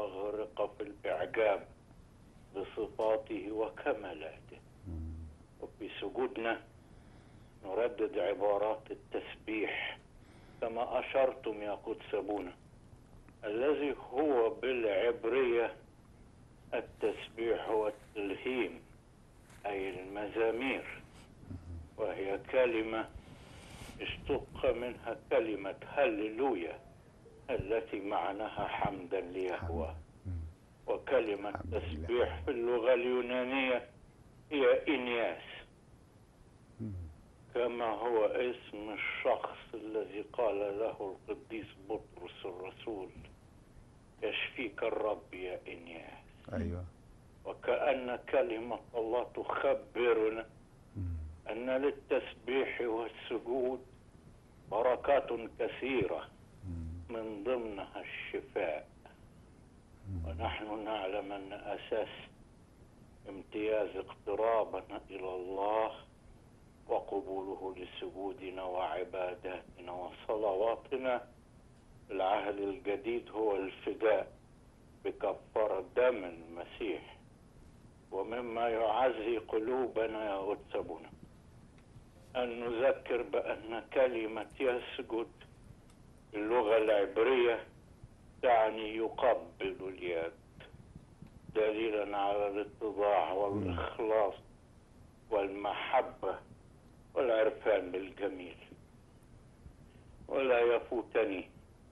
مستغرقة في الإعجاب بصفاته وكمالاته في سجودنا نردد عبارات التسبيح كما أشرتم يا قدس أبونا الذي هو بالعبرية التسبيح هو التلهيم أي المزامير وهي كلمة اشتق منها كلمة هللويا التي معناها حمدا ليهوه وكلمة تسبيح في اللغة اليونانية هي إنياس كما هو اسم الشخص الذي قال له القديس بطرس الرسول يشفيك الرب يا إنياس ايوه وكأن كلمة الله تخبرنا أن للتسبيح والسجود بركات كثيرة من ضمنها الشفاء ونحن نعلم أن أساس امتياز اقترابنا إلى الله وقبوله لسجودنا وعباداتنا وصلواتنا في العهد الجديد هو الفداء بكفارة دم المسيح ومما يعزي قلوبنا يا قدسبنا أن نذكر بأن كلمة يسجد باللغة العبرية تعني يقبل اليد دليلا على الاتضاع والإخلاص والمحبة والعرفان بالجميل ولا يفوتني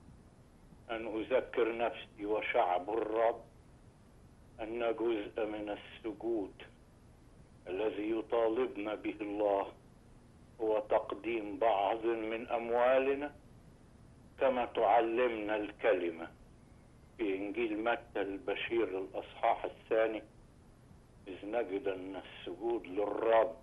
أن أذكر نفسي وشعب الرب أن جزء من السجود الذي يطالبنا به الله هو تقديم بعض من أموالنا كما تعلمنا الكلمة في إنجيل متى البشير الأصحاح الثاني إذ نجد أن السجود للرب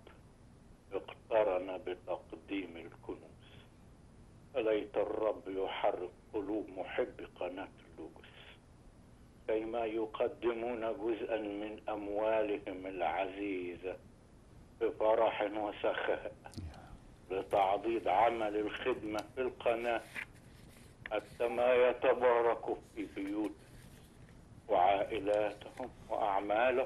اقترن بتقديم الكنوز فليت الرب يحرك قلوب محب قناة اللوجس كيما يقدمون جزءا من أموالهم العزيزة بفرح وسخاء لتعضيد عمل الخدمة في القناة حتى ما يتبارك في بيوت وعائلاتهم وأعمالهم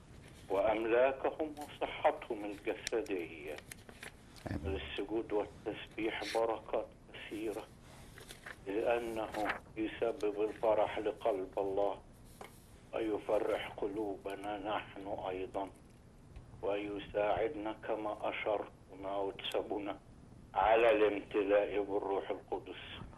وأملاكهم وصحتهم الجسدية السجود والتسبيح بركات كثيرة لأنه يسبب الفرح لقلب الله ويفرح قلوبنا نحن أيضا ويساعدنا كما أشرتنا وتسبنا على الامتلاء بالروح القدس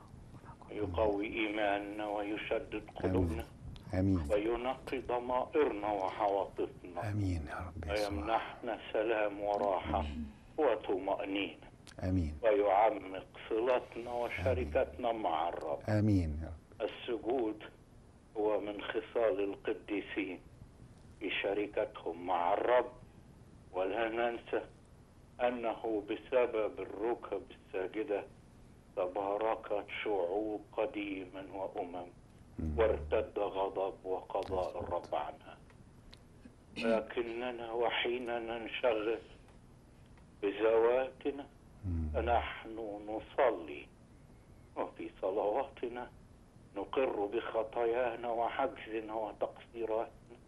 يقوي إيماننا ويشدد قلوبنا امين وينقي ضمائرنا وعواطفنا امين يا رب يسوع ويمنحنا سلام وراحة وطمأنينة امين ويعمق صلتنا وشركتنا مع الرب امين يا رب السجود هو من خصال القديسين في شركتهم مع الرب ولا ننسى أنه بسبب الركب الساجدة تباركت شعوب قديما وأمم وارتد غضب وقضاء الرب عنها لكننا وحين ننشغل بذواتنا فنحن نصلي وفي صلواتنا نقر بخطايانا وعجزنا وتقصيراتنا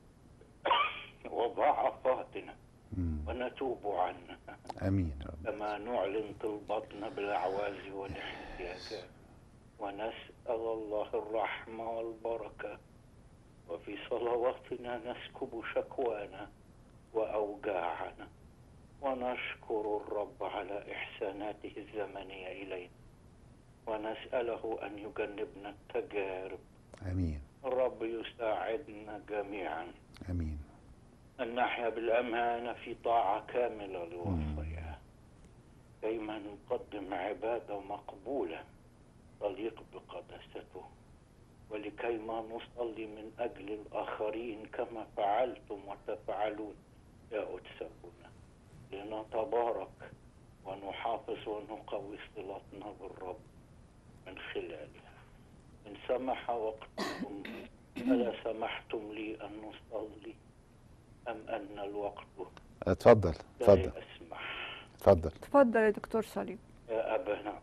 وضعفاتنا ونتوب عنها امين يا رب كما نعلن طلباتنا بالاعواز والاحتياجات ونسال الله الرحمه والبركه وفي صلواتنا نسكب شكوانا واوجاعنا ونشكر الرب على احساناته الزمنيه الينا ونساله ان يجنبنا التجارب امين الرب يساعدنا جميعا امين أن نحيا بالأمانة في طاعة كاملة لوصاياه كيما نقدم عبادة مقبولة تليق بقداسته ولكيما نصلي من أجل الآخرين كما فعلتم وتفعلون يا أتسابنا لنتبارك ونحافظ ونقوي صلتنا بالرب من خلالها إن سمح وقتكم ألا سمحتم لي أن نصلي أم أن الوقت اتفضل لا اتفضل يسمح اتفضل تفضل يا دكتور صليب يا أبانا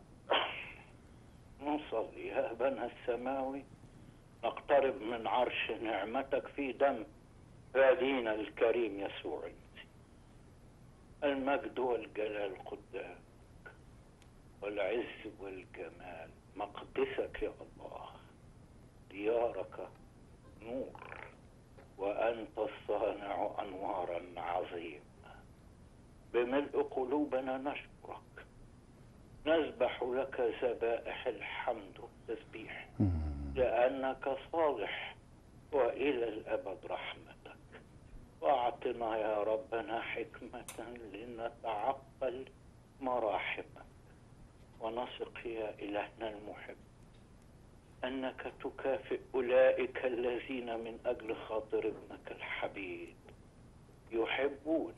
نصلي يا أبانا السماوي نقترب من عرش نعمتك في دم فادينا الكريم يسوع المسيح المجد والجلال قدامك والعز والجمال مقدسك يا الله ديارك نور وأنت الصانع أنوارا عظيمة بملء قلوبنا نشكرك نذبح لك ذبائح الحمد والتسبيح لأنك صالح وإلى الأبد رحمتك واعطنا يا ربنا حكمة لنتعقل مراحمك ونثق يا إلهنا المحب أنك تكافئ أولئك الذين من أجل خاطر ابنك الحبيب يحبون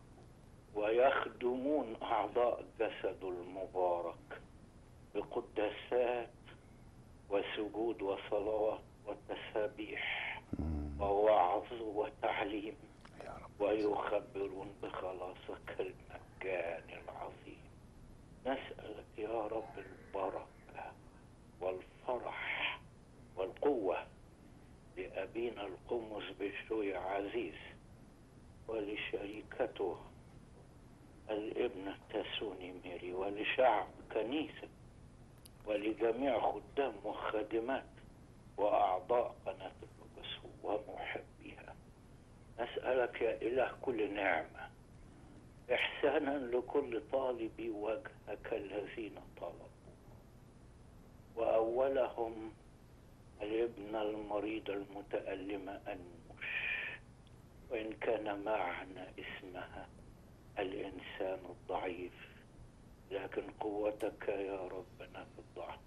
ويخدمون أعضاء جسد المبارك بقداسات وسجود وصلوات وتسابيح ووعظ وتعليم ويخبرون بخلاصك المجاني العظيم نسألك يا رب البركة والفرح والقوة لأبينا القمص بشوي عزيز ولشريكته الابنة تسوني ميري ولشعب كنيسة ولجميع خدام وخادمات وأعضاء قناة القدس ومحبيها نسألك يا إله كل نعمة إحسانا لكل طالبي وجهك الذين طلبوا وأولهم الابن المريض المتألم أنمش وإن كان معنى اسمها الإنسان الضعيف لكن قوتك يا ربنا في الضعف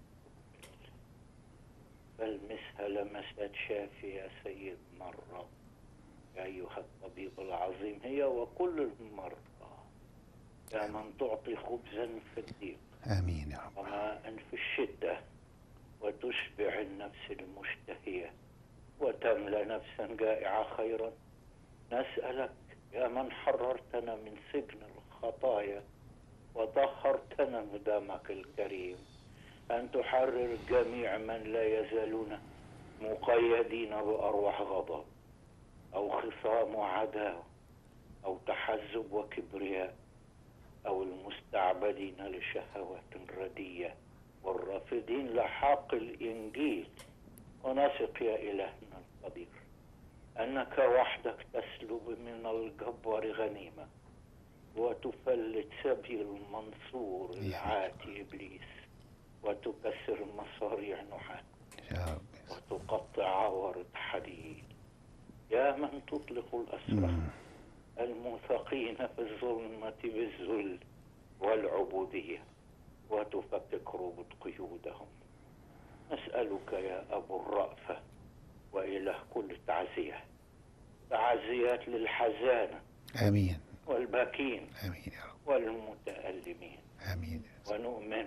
فالمسها لمسات شافية يا سيدنا الرب يا أيها الطبيب العظيم هي وكل المرضى يا من تعطي خبزا في الضيق آمين يا رب وماء في الشدة وتشبع النفس المشتهية وتملأ نفسا جائعة خيرا نسألك يا من حررتنا من سجن الخطايا وطهرتنا بدمك الكريم أن تحرر جميع من لا يزالون مقيدين بأرواح غضب أو خصام وعداوة أو تحزب وكبرياء أو المستعبدين لشهوات ردية والرافضين لحق الإنجيل ونثق يا إلهنا القدير أنك وحدك تسلب من الجبار غنيمة وتفلت سبي المنصور العاتي إبليس وتكسر مصاريع نحات يا رب وتقطع عوارض حديد يا من تطلق الأسرى الموثقين في الظلمة بالذل والعبودية وتفكك ربط قيودهم نسألك يا أبو الرأفة وإله كل تعزية تعزيات للحزانة آمين والباكين آمين يا رب والمتألمين آمين ونؤمن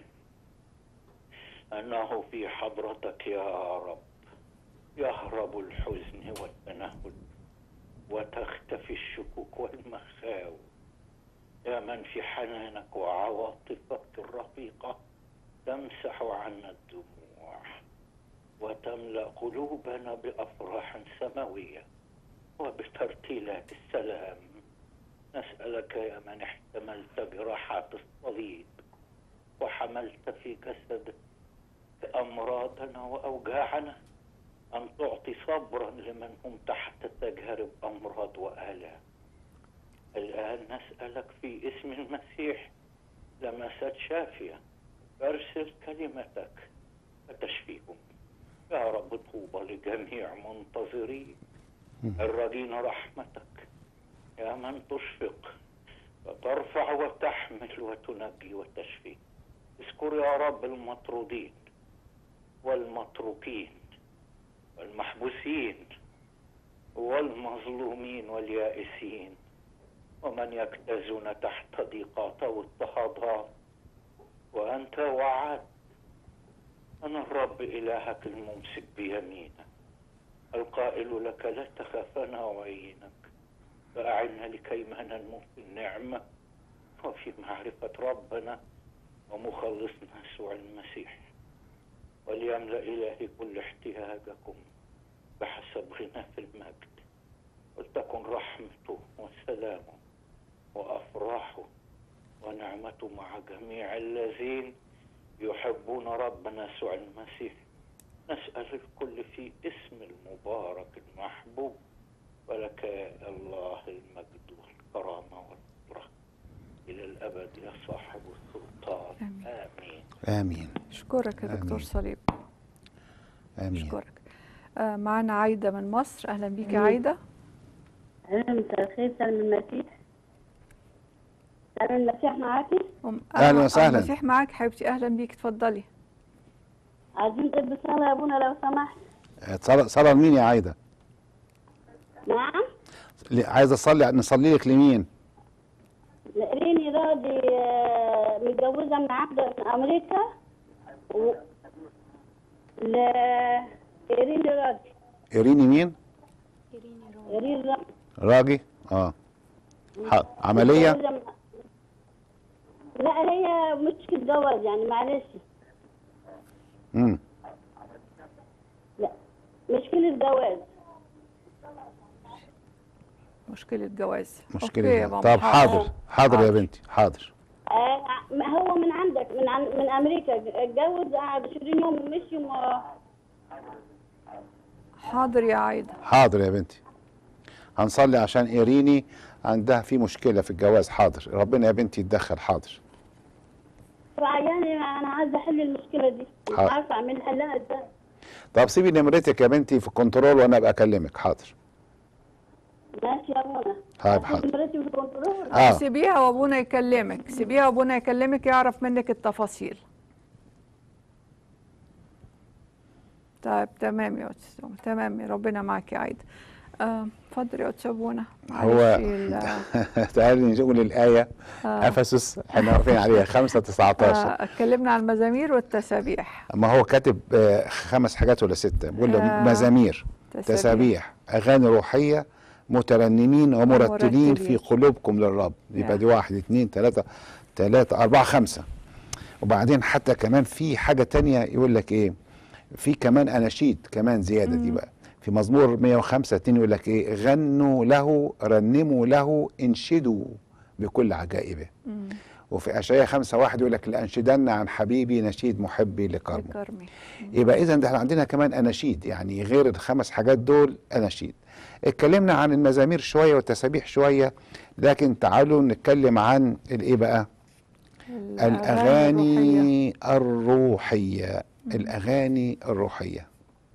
أنه في حضرتك يا رب يهرب الحزن والتنهد وتختفي الشكوك والمخاوف يا من في حنانك وعواطفك الرقيقة تمسح عنا الدموع وتملأ قلوبنا بأفراح سماوية وبترتيلات السلام نسألك يا من احتملت جراحات الصليب وحملت في جسدك أمراضنا وأوجاعنا أن تعطي صبرا لمن هم تحت تجارب أمراض وآلام الآن نسألك في اسم المسيح لمسات شافية أرسل كلمتك فتشفيهم يا رب طوبى لجميع منتظرين الراجين رحمتك يا من تشفق وترفع وتحمل وتنجي وتشفي اذكر يا رب المطرودين والمتروكين والمحبوسين والمظلومين واليائسين ومن يجتازون تحت ضيقات واضطهادات وأنت وعدت أنا الرب إلهك الممسك بيمينك القائل لك لا تخافنا وعينك فأعنا لكي ما ننمو في النعمة وفي معرفة ربنا ومخلصنا يسوع المسيح وليملأ إلهي كل احتياجكم بحسب غنى في المجد ولتكن رحمته وسلامه وأفراحه ونعمته مع جميع الذين يحبون ربنا يسوع المسيح نسأل الكل في اسم المبارك المحبوب ولك يا الله المجد والكرامة والقدرة إلى الأبد يا صاحب السلطان آمين امين اشكرك يا دكتور آمين. صليب امين اشكرك آه معانا عايده من مصر اهلا بيك يا عايده أهلا مساء الخير سلام المسيح سلام المسيح معاكي أم أهلاً آه، وسهلاً. المسيح معاك حبيبتي اهلا بيك اتفضلي عايزين طب صلاة يا أبونا لو سمحت صلاة صلاة لمين يا عايده نعم ل- عايزه اصلي نصلي لك لمين ريني راضي آه، متجوزة من عبد من أمريكا و... ل ريني راضي اريني مين ريني راضي راجي اه ح- عمليه متجوزة من- لا هي مش تتجوز يعني معلش امم لا مشكلة جواز مشكله جواز مشكله أوكي يا ده. ماما، طب حاضر حاضر يا بنتي حاضر آه ما هو من عندك من عن من أمريكا اتجوز قعد 20 يوم ومشي وما حاضر يا عايده حاضر يا بنتي هنصلي عشان ايريني عندها في مشكله في الجواز حاضر ربنا يا بنتي يتدخل حاضر يعني انا عايزه احل المشكله دي مش حاضر. عارفه اعمل حلها ازاي طب سيبي نمرتك يا بنتي في الكنترول وانا ابقى اكلمك حاضر ماشي يا ابونا طيب حاضر مراتي في الكنترول آه. سيبيها وابونا يكلمك سيبيها وابونا يكلمك يعرف منك التفاصيل طيب تمام يا استاذ تمام يا ربنا معاك يا عايده آه، اتفضل يا استاذ ابونا هو معلش ال- تعالي نقول الايه آه. افسس احنا واقفين عليها 5 19 آه، اتكلمنا عن المزامير والتسابيح ما هو كاتب آه، خمس حاجات ولا ستة بيقول له آه، مزامير تسابيح. تسابيح أغاني روحية مترنمين ومرتلين في ومرتلين. قلوبكم للرب يبقى دي واحد اتنين تلاتة تلاتة أربعة خمسة وبعدين حتى كمان في حاجة تانية يقول لك إيه في كمان أناشيد كمان زيادة دي بقى في مزمور 105 اتنين يقول لك إيه غنوا له رنموا له انشدوا بكل عجائبه مم. وفي اشعياء خمسة واحد يقول لك لانشدن عن حبيبي نشيد محبي لكرمه كرمي يبقى اذا ده احنا عندنا كمان اناشيد يعني غير الخمس حاجات دول اناشيد اتكلمنا عن المزامير شويه والتسابيح شويه لكن تعالوا نتكلم عن الايه بقى الاغاني الروحيه الاغاني الروحيه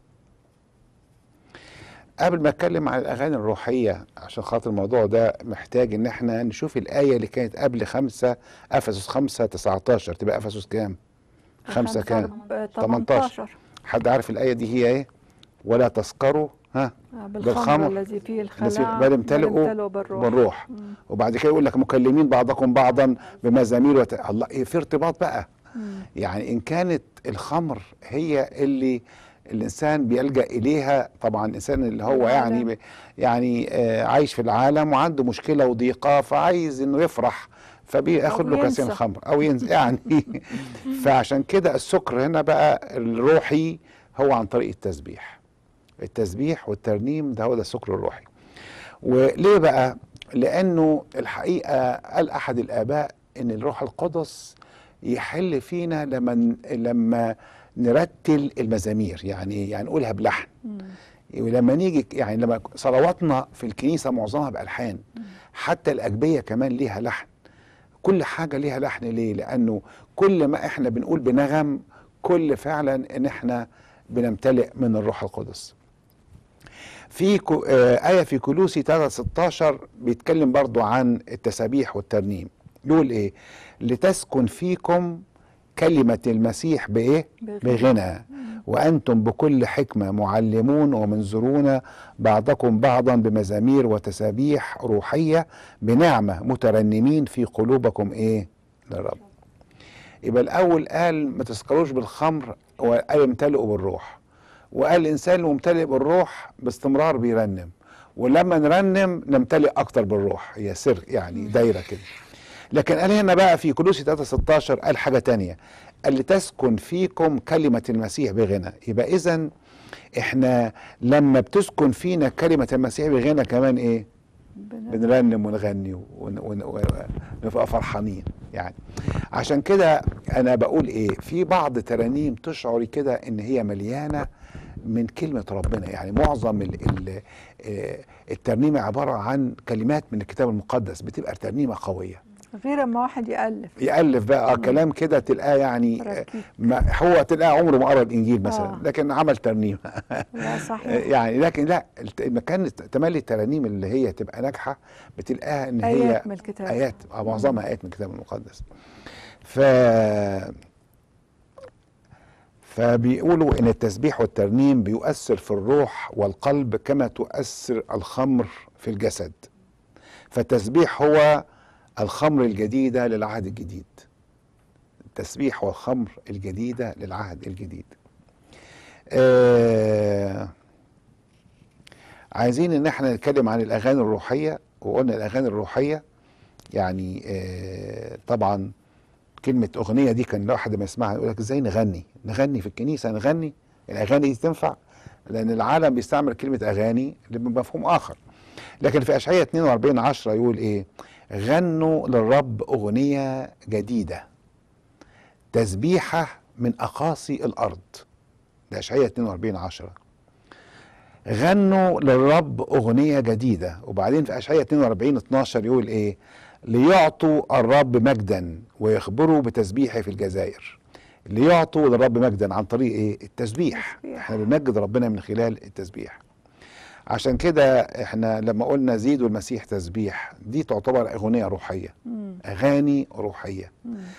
قبل ما اتكلم عن الاغاني الروحيه عشان خاطر الموضوع ده محتاج ان احنا نشوف الايه اللي كانت قبل خمسة افسس خمسة 19 تبقى افسس كام خمسة كام 18 حد عارف الايه دي هي ايه ولا تسكروا ها آه، بالخمر الذي فيه الذي الخلاء بل امتلئوا بالروح, بالروح وبعد كده يقول لك مكلمين بعضكم بعضا بمزامير وت... الله إيه في ارتباط بقى مم. يعني ان كانت الخمر هي اللي الانسان بيلجا اليها طبعا الانسان اللي هو العالم. يعني يعني آه عايش في العالم وعنده مشكله وضيقه فعايز انه يفرح فبياخد أو له كاسين ينسى. خمر او ينزل يعني فعشان كده السكر هنا بقى الروحي هو عن طريق التسبيح التسبيح والترنيم ده هو ده السكر الروحي وليه بقى لانه الحقيقه قال احد الاباء ان الروح القدس يحل فينا لما لما نرتل المزامير يعني يعني نقولها بلحن ولما نيجي يعني لما صلواتنا في الكنيسه معظمها بالحان حتى الاجبيه كمان ليها لحن كل حاجه ليها لحن ليه لانه كل ما احنا بنقول بنغم كل فعلا ان احنا بنمتلئ من الروح القدس في كو- آه، آية في كلوسي 3 16 بيتكلم برضو عن التسابيح والترنيم يقول إيه لتسكن فيكم كلمة المسيح بإيه بغنى. بغنى وأنتم بكل حكمة معلمون ومنذرون بعضكم بعضا بمزامير وتسابيح روحية بنعمة مترنمين في قلوبكم إيه للرب يبقى الأول قال ما تسكروش بالخمر وقال امتلئوا بالروح وقال الانسان الممتلئ بالروح باستمرار بيرنم ولما نرنم نمتلئ اكتر بالروح هي سر يعني دايره كده لكن قال هنا بقى في كلوسي 3 16 قال حاجه تانية قال لتسكن فيكم كلمه المسيح بغنى يبقى اذا احنا لما بتسكن فينا كلمه المسيح بغنى كمان ايه بنرنم ونغني ون- ون- ونبقى فرحانين يعني عشان كده انا بقول ايه في بعض ترانيم تشعري كده ان هي مليانه من كلمه ربنا يعني معظم ال ال آه، الترنيمه عباره عن كلمات من الكتاب المقدس بتبقى ترنيمه قويه غير اما واحد يألف يألف بقى كلام كده تلقاه يعني آه، ما هو تلقاه عمره ما قرا الانجيل مثلا آه. لكن عمل ترنيمه لا صحيح يعني لكن لا الت- مكان تملي الترانيم اللي هي تبقى ناجحه بتلقاها ان هي آيات من الكتاب. ايات أو معظمها ايات من الكتاب المقدس ف فبيقولوا ان التسبيح والترنيم بيؤثر في الروح والقلب كما تؤثر الخمر في الجسد فالتسبيح هو الخمر الجديده للعهد الجديد التسبيح والخمر الجديده للعهد الجديد آه عايزين ان احنا نتكلم عن الاغاني الروحيه وقلنا الاغاني الروحيه يعني آه طبعا كلمه اغنيه دي كان الواحد لما يسمعها يقول لك ازاي نغني نغني في الكنيسه نغني الاغاني دي تنفع لان العالم بيستعمل كلمه اغاني بمفهوم اخر لكن في اشعياء 42 10 يقول ايه غنوا للرب اغنيه جديده تسبيحه من اقاصي الارض ده اشعياء 42 10 غنوا للرب اغنيه جديده وبعدين في اشعياء 42 12 يقول ايه ليعطوا الرب مجدا ويخبروا بتسبيحه في الجزائر ليعطوا للرب مجدا عن طريق ايه التسبيح احنا بنمجد ربنا من خلال التسبيح عشان كده احنا لما قلنا زيدوا المسيح تسبيح دي تعتبر اغنيه روحيه اغاني روحيه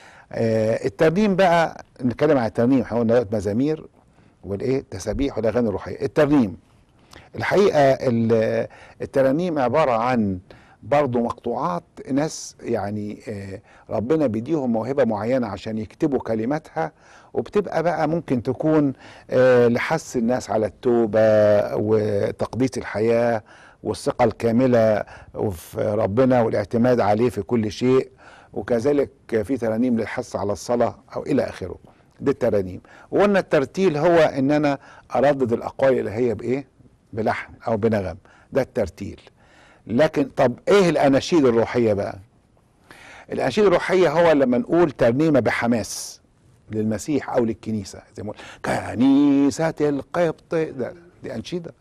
آه الترنيم بقى نتكلم عن الترنيم احنا قلنا دلوقتي مزامير والايه تسابيح والاغاني الروحيه الترنيم الحقيقه ال- الترانيم عباره عن برضه مقطوعات ناس يعني آه، ربنا بيديهم موهبه معينه عشان يكتبوا كلماتها وبتبقى بقى ممكن تكون آه، لحث الناس على التوبه وتقديس الحياه والثقه الكامله في ربنا والاعتماد عليه في كل شيء وكذلك في ترانيم للحث على الصلاه او الى اخره دي الترانيم وقلنا الترتيل هو ان انا اردد الاقوال اللي هي بايه بلحن او بنغم ده الترتيل لكن طب ايه الاناشيد الروحيه بقى الاناشيد الروحيه هو لما نقول ترنيمه بحماس للمسيح او للكنيسه زي ما نقول كنيسه القبط ده دي انشيده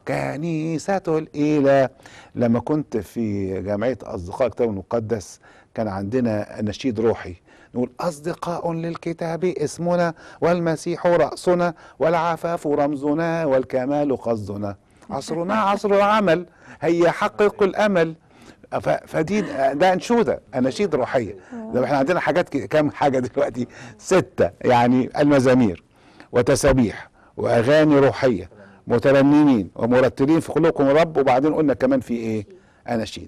كنيسة الإله لما كنت في جمعية أصدقاء الكتاب المقدس كان عندنا نشيد روحي نقول أصدقاء للكتاب اسمنا والمسيح رأسنا والعفاف رمزنا والكمال قصدنا عصرنا عصر العمل هيا حقق الأمل ف- فدي ده انشوده اناشيد روحيه ده احنا عندنا حاجات ك- كام حاجه دلوقتي سته يعني المزامير وتسابيح واغاني روحيه مترنمين ومرتلين في قلوبكم الرب وبعدين قلنا كمان في ايه اناشيد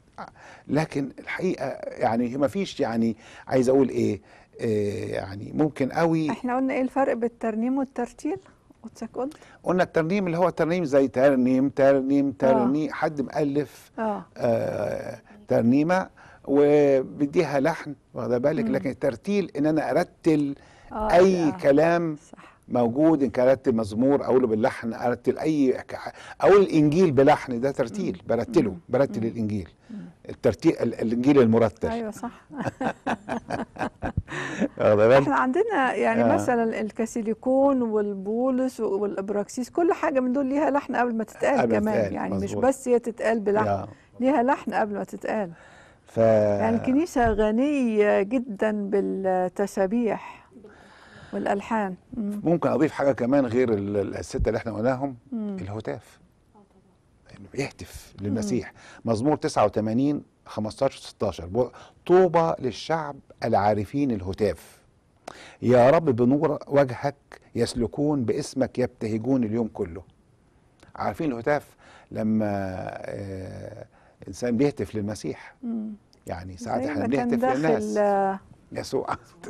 لكن الحقيقه يعني ما فيش يعني عايز اقول ايه, إيه يعني ممكن قوي احنا قلنا ايه الفرق بين الترنيم والترتيل قدسك قلت قلنا الترنيم اللي هو ترنيم زي ترنيم ترنيم ترنيم حد مؤلف اه آه ترنيمه وبديها لحن واخده بالك مم. لكن الترتيل ان انا ارتل آه، اي آه. كلام موجود ان كان ارتل مزمور اقوله باللحن ارتل اي ك- اقول الانجيل بلحن ده ترتيل برتله برتل الانجيل الترتيل ال- الانجيل المرتل ايوه صح واخده بالك احنا عندنا يعني آه. مثلا الكاسيليكون والبولس والابراكسيس كل حاجه من دول ليها لحن قبل ما تتقال قبل ما كمان تتقال، يعني مش مظبوط. بس هي تتقال بلحن يا. ليها لحن قبل ما تتقال ف يعني الكنيسه غنيه جدا بالتسابيح والالحان مم. ممكن اضيف حاجه كمان غير ال- ال- السته اللي احنا قلناهم مم. الهتاف يعني بيهتف للمسيح مزمور 89 15 16 بو- طوبى للشعب العارفين الهتاف يا رب بنور وجهك يسلكون باسمك يبتهجون اليوم كله عارفين الهتاف لما آه انسان بيهتف للمسيح مم. يعني ساعات زي احنا ما كان بنهتف داخل للناس آه، يسوع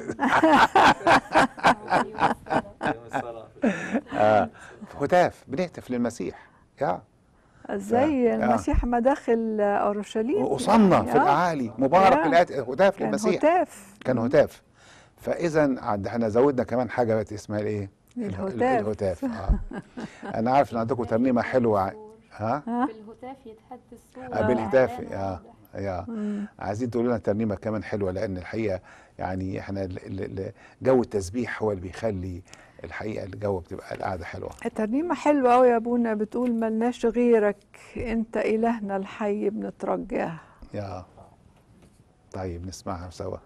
آه هتاف بنهتف للمسيح يا زي آه. المسيح ما داخل اورشليم وصلنا يعني، في آه. الاعالي مبارك يا. الآت هتاف كان للمسيح هتاف كان هتاف فاذا عند- احنا زودنا كمان حاجه بقت اسمها الايه؟ اله- الهتاف. الهتاف اه انا عارف ان عندكم ترنيمه حلوه ع- ها بالهتاف يتهد الصوت آه، بالهتاف والإعلان يا واضح. يا مم. عايزين تقولوا لنا ترنيمه كمان حلوه لان الحقيقه يعني احنا ال- ال- ال- جو التسبيح هو اللي بيخلي الحقيقه الجو بتبقى القعده حلوه الترنيمة حلوة أوي يا أبونا بتقول ملناش غيرك أنت إلهنا الحي بنترجاه يا طيب نسمعها سوا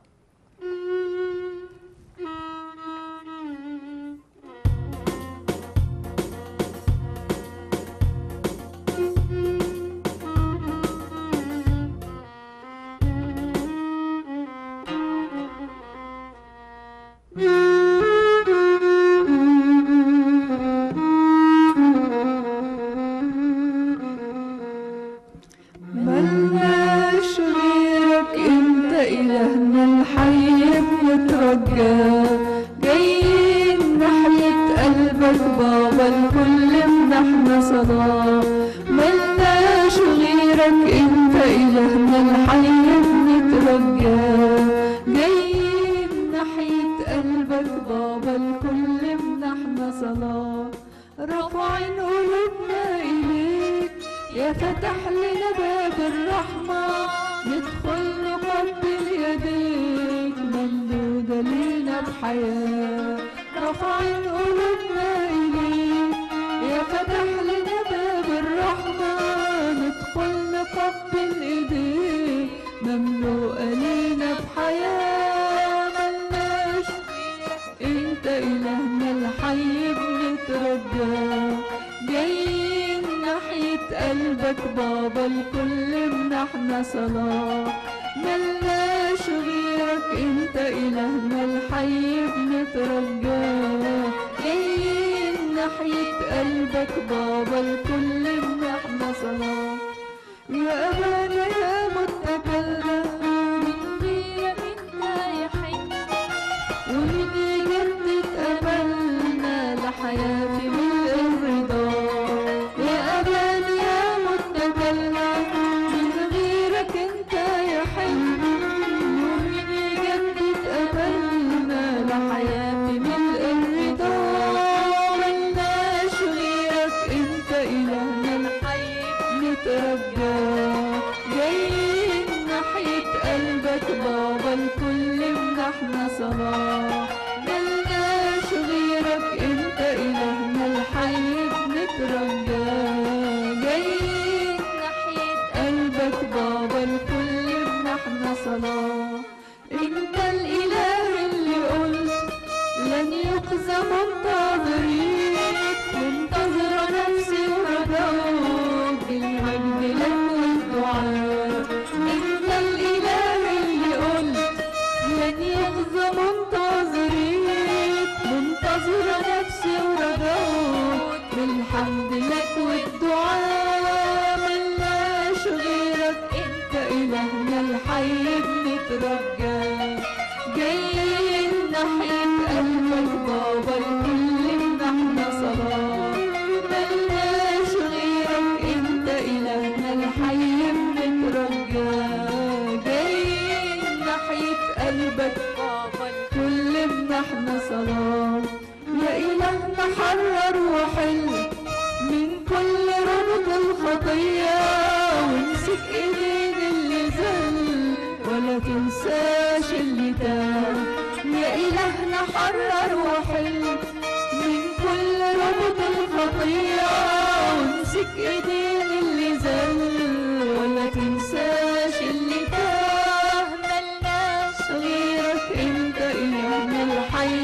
ملناش غيرك انت الهنا الحي بنترجاك جايين ناحية قلبك بابا الكل منحنا صلاة ملناش غيرك انت الهنا الحي بنترجاك جايين ناحية قلبك بابا الكل منحنا صلاة رافعين قلوبنا إليك يا فتح لنا باب الرحمة ندخل نقبل يديك ممدودة لينا بحياة رافعين قلوبنا إليك يا فتح لنا باب الرحمة ندخل نقبل إيديك مملوءة لينا بحياة ملناش انت إلهنا الحي بنترجاك جايين ناحية قلبك بابا الكل منحنا صلاة ملناش غيرك انت إلهنا الحي بنترجاك جايين ناحية قلبك بابا الكل منحنا صلاة يا أبانا يا متكلنا من غيرك انت يا حي ومن يجدد أملنا لحياة ملء الرضا يا أبانا يا متكلنا من غيرك انت يا حي ومن يجدد أملنا لحياة ملء الرضا ملناش غيرك انت إلهنا الحي نترجاك جايين ناحية قلبك بابا الكل منحنا صلاة ملناش غيرك انت إلهنا الحي بنترجاك جايين ناحية قلبك بابا الكل منحنا صلاة انت الإله اللي قلت لن يخزى منتظريك منتظرة نفسي ورجاك بالمجد لك والدعاء انت الاله اللي قلت لن يخزى منتظريك منتظرة نفسي ورجاك بالحمد لك والدعاء ملناش غيرك انت الهنا الحي بنترجاك جايين ناحية قلبك بابا الكل منحنا صلاة ملناش غيرك انت إلهنا الحي بنترجاك جايين ناحية قلبك بابا الكل منحنا صلاة يا إلهنا حرر وحل من كل ربط الخطية وامسك ايدين اللي زل ولا تنساش اللي تاه يا إلهنا حرر وحل من كل ربط الخطية وامسك ايدين اللي زل ولا تنساش اللي تاه ملناش غيرك انت إلهنا الحي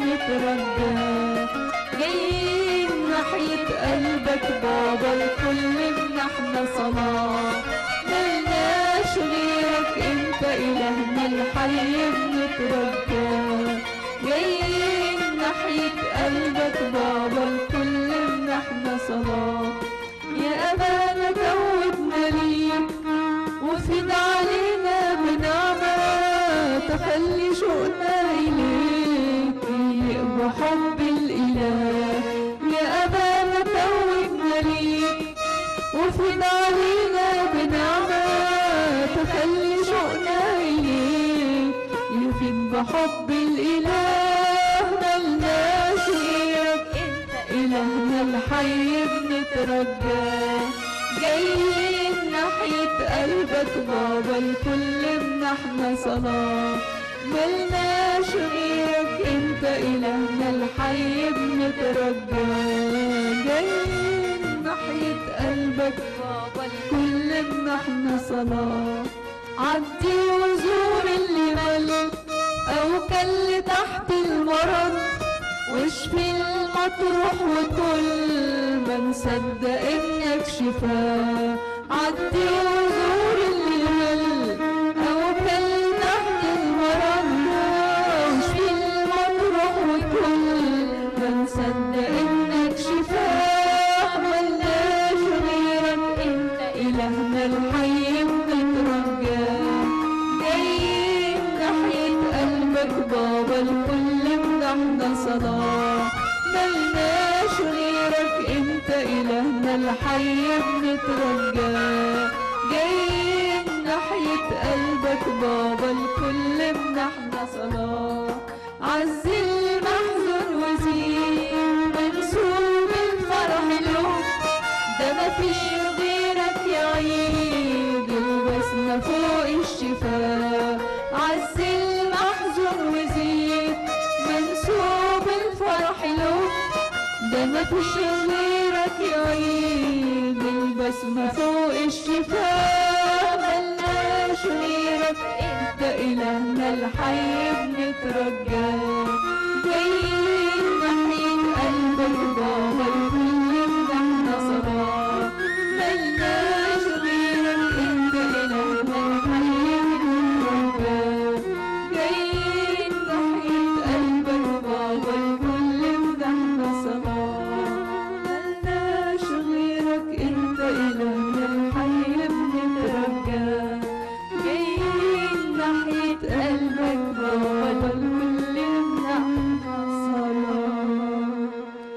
بنترجاك جايين ناحية قلبك بابا الكل منحنا صلاة ملناش غيرك انت إلهنا الحي بنترجاك جايين ناحية قلبك بابا الكل منحنا صلاة يا أبانا توبنا ليك وفد علينا بنعمة تخلي شوقنا إليك يليق بحب الإله يا أبانا توبنا ليك وفد علينا بنعمة تخلي شوقنا إليك يفيد بحب الإله ملناش غيرك إلهنا الحي بنترجاك جايين ناحية قلبك بابا الكل منحنا صلاة ملناش غيرك انت إلهنا الحي بنترجى جايين ناحية قلبك بابا الكل منحنا صلاة عدي وزور اللي مل أو كل تحت المرض واشفي المطروح وكل ما نصدق انك شفاه عدي وزور اللي مل او كل تحت المرض واشفي المطروح وكل ما نصدق انك شفاه ملناش غيرك انت الهنا الحي بنترجاه جايين ناحية قلبك بابا الكل مدحنا صلاة ملناش غيرك انت إلهنا الحي بنترجاه جايين ناحية قلبك بابا الكل مدحنا صلاة عزي المحزون وزيد منسوب الفرح له ده مفيش غيرك يا عيد البسمة فوق الشفاه عزي المحزون وزيد منسوب الفرح له ده مفيش غيرك يا عيد البسمة فوق الشفاه ملناش غيرك انت إلهنا الحي بنترجاه جايين ناحية قلبك بابا الكل مدحنا صلاة ملناش غيرك انت إلهنا الحي بنترجاه جايين ناحية قلبك بابا الكل مدحنا صلاة ملناش غيرك انت إلهنا الحي بنترجاه جايين ناحية قلبك بابا الكل مدحنا صلاة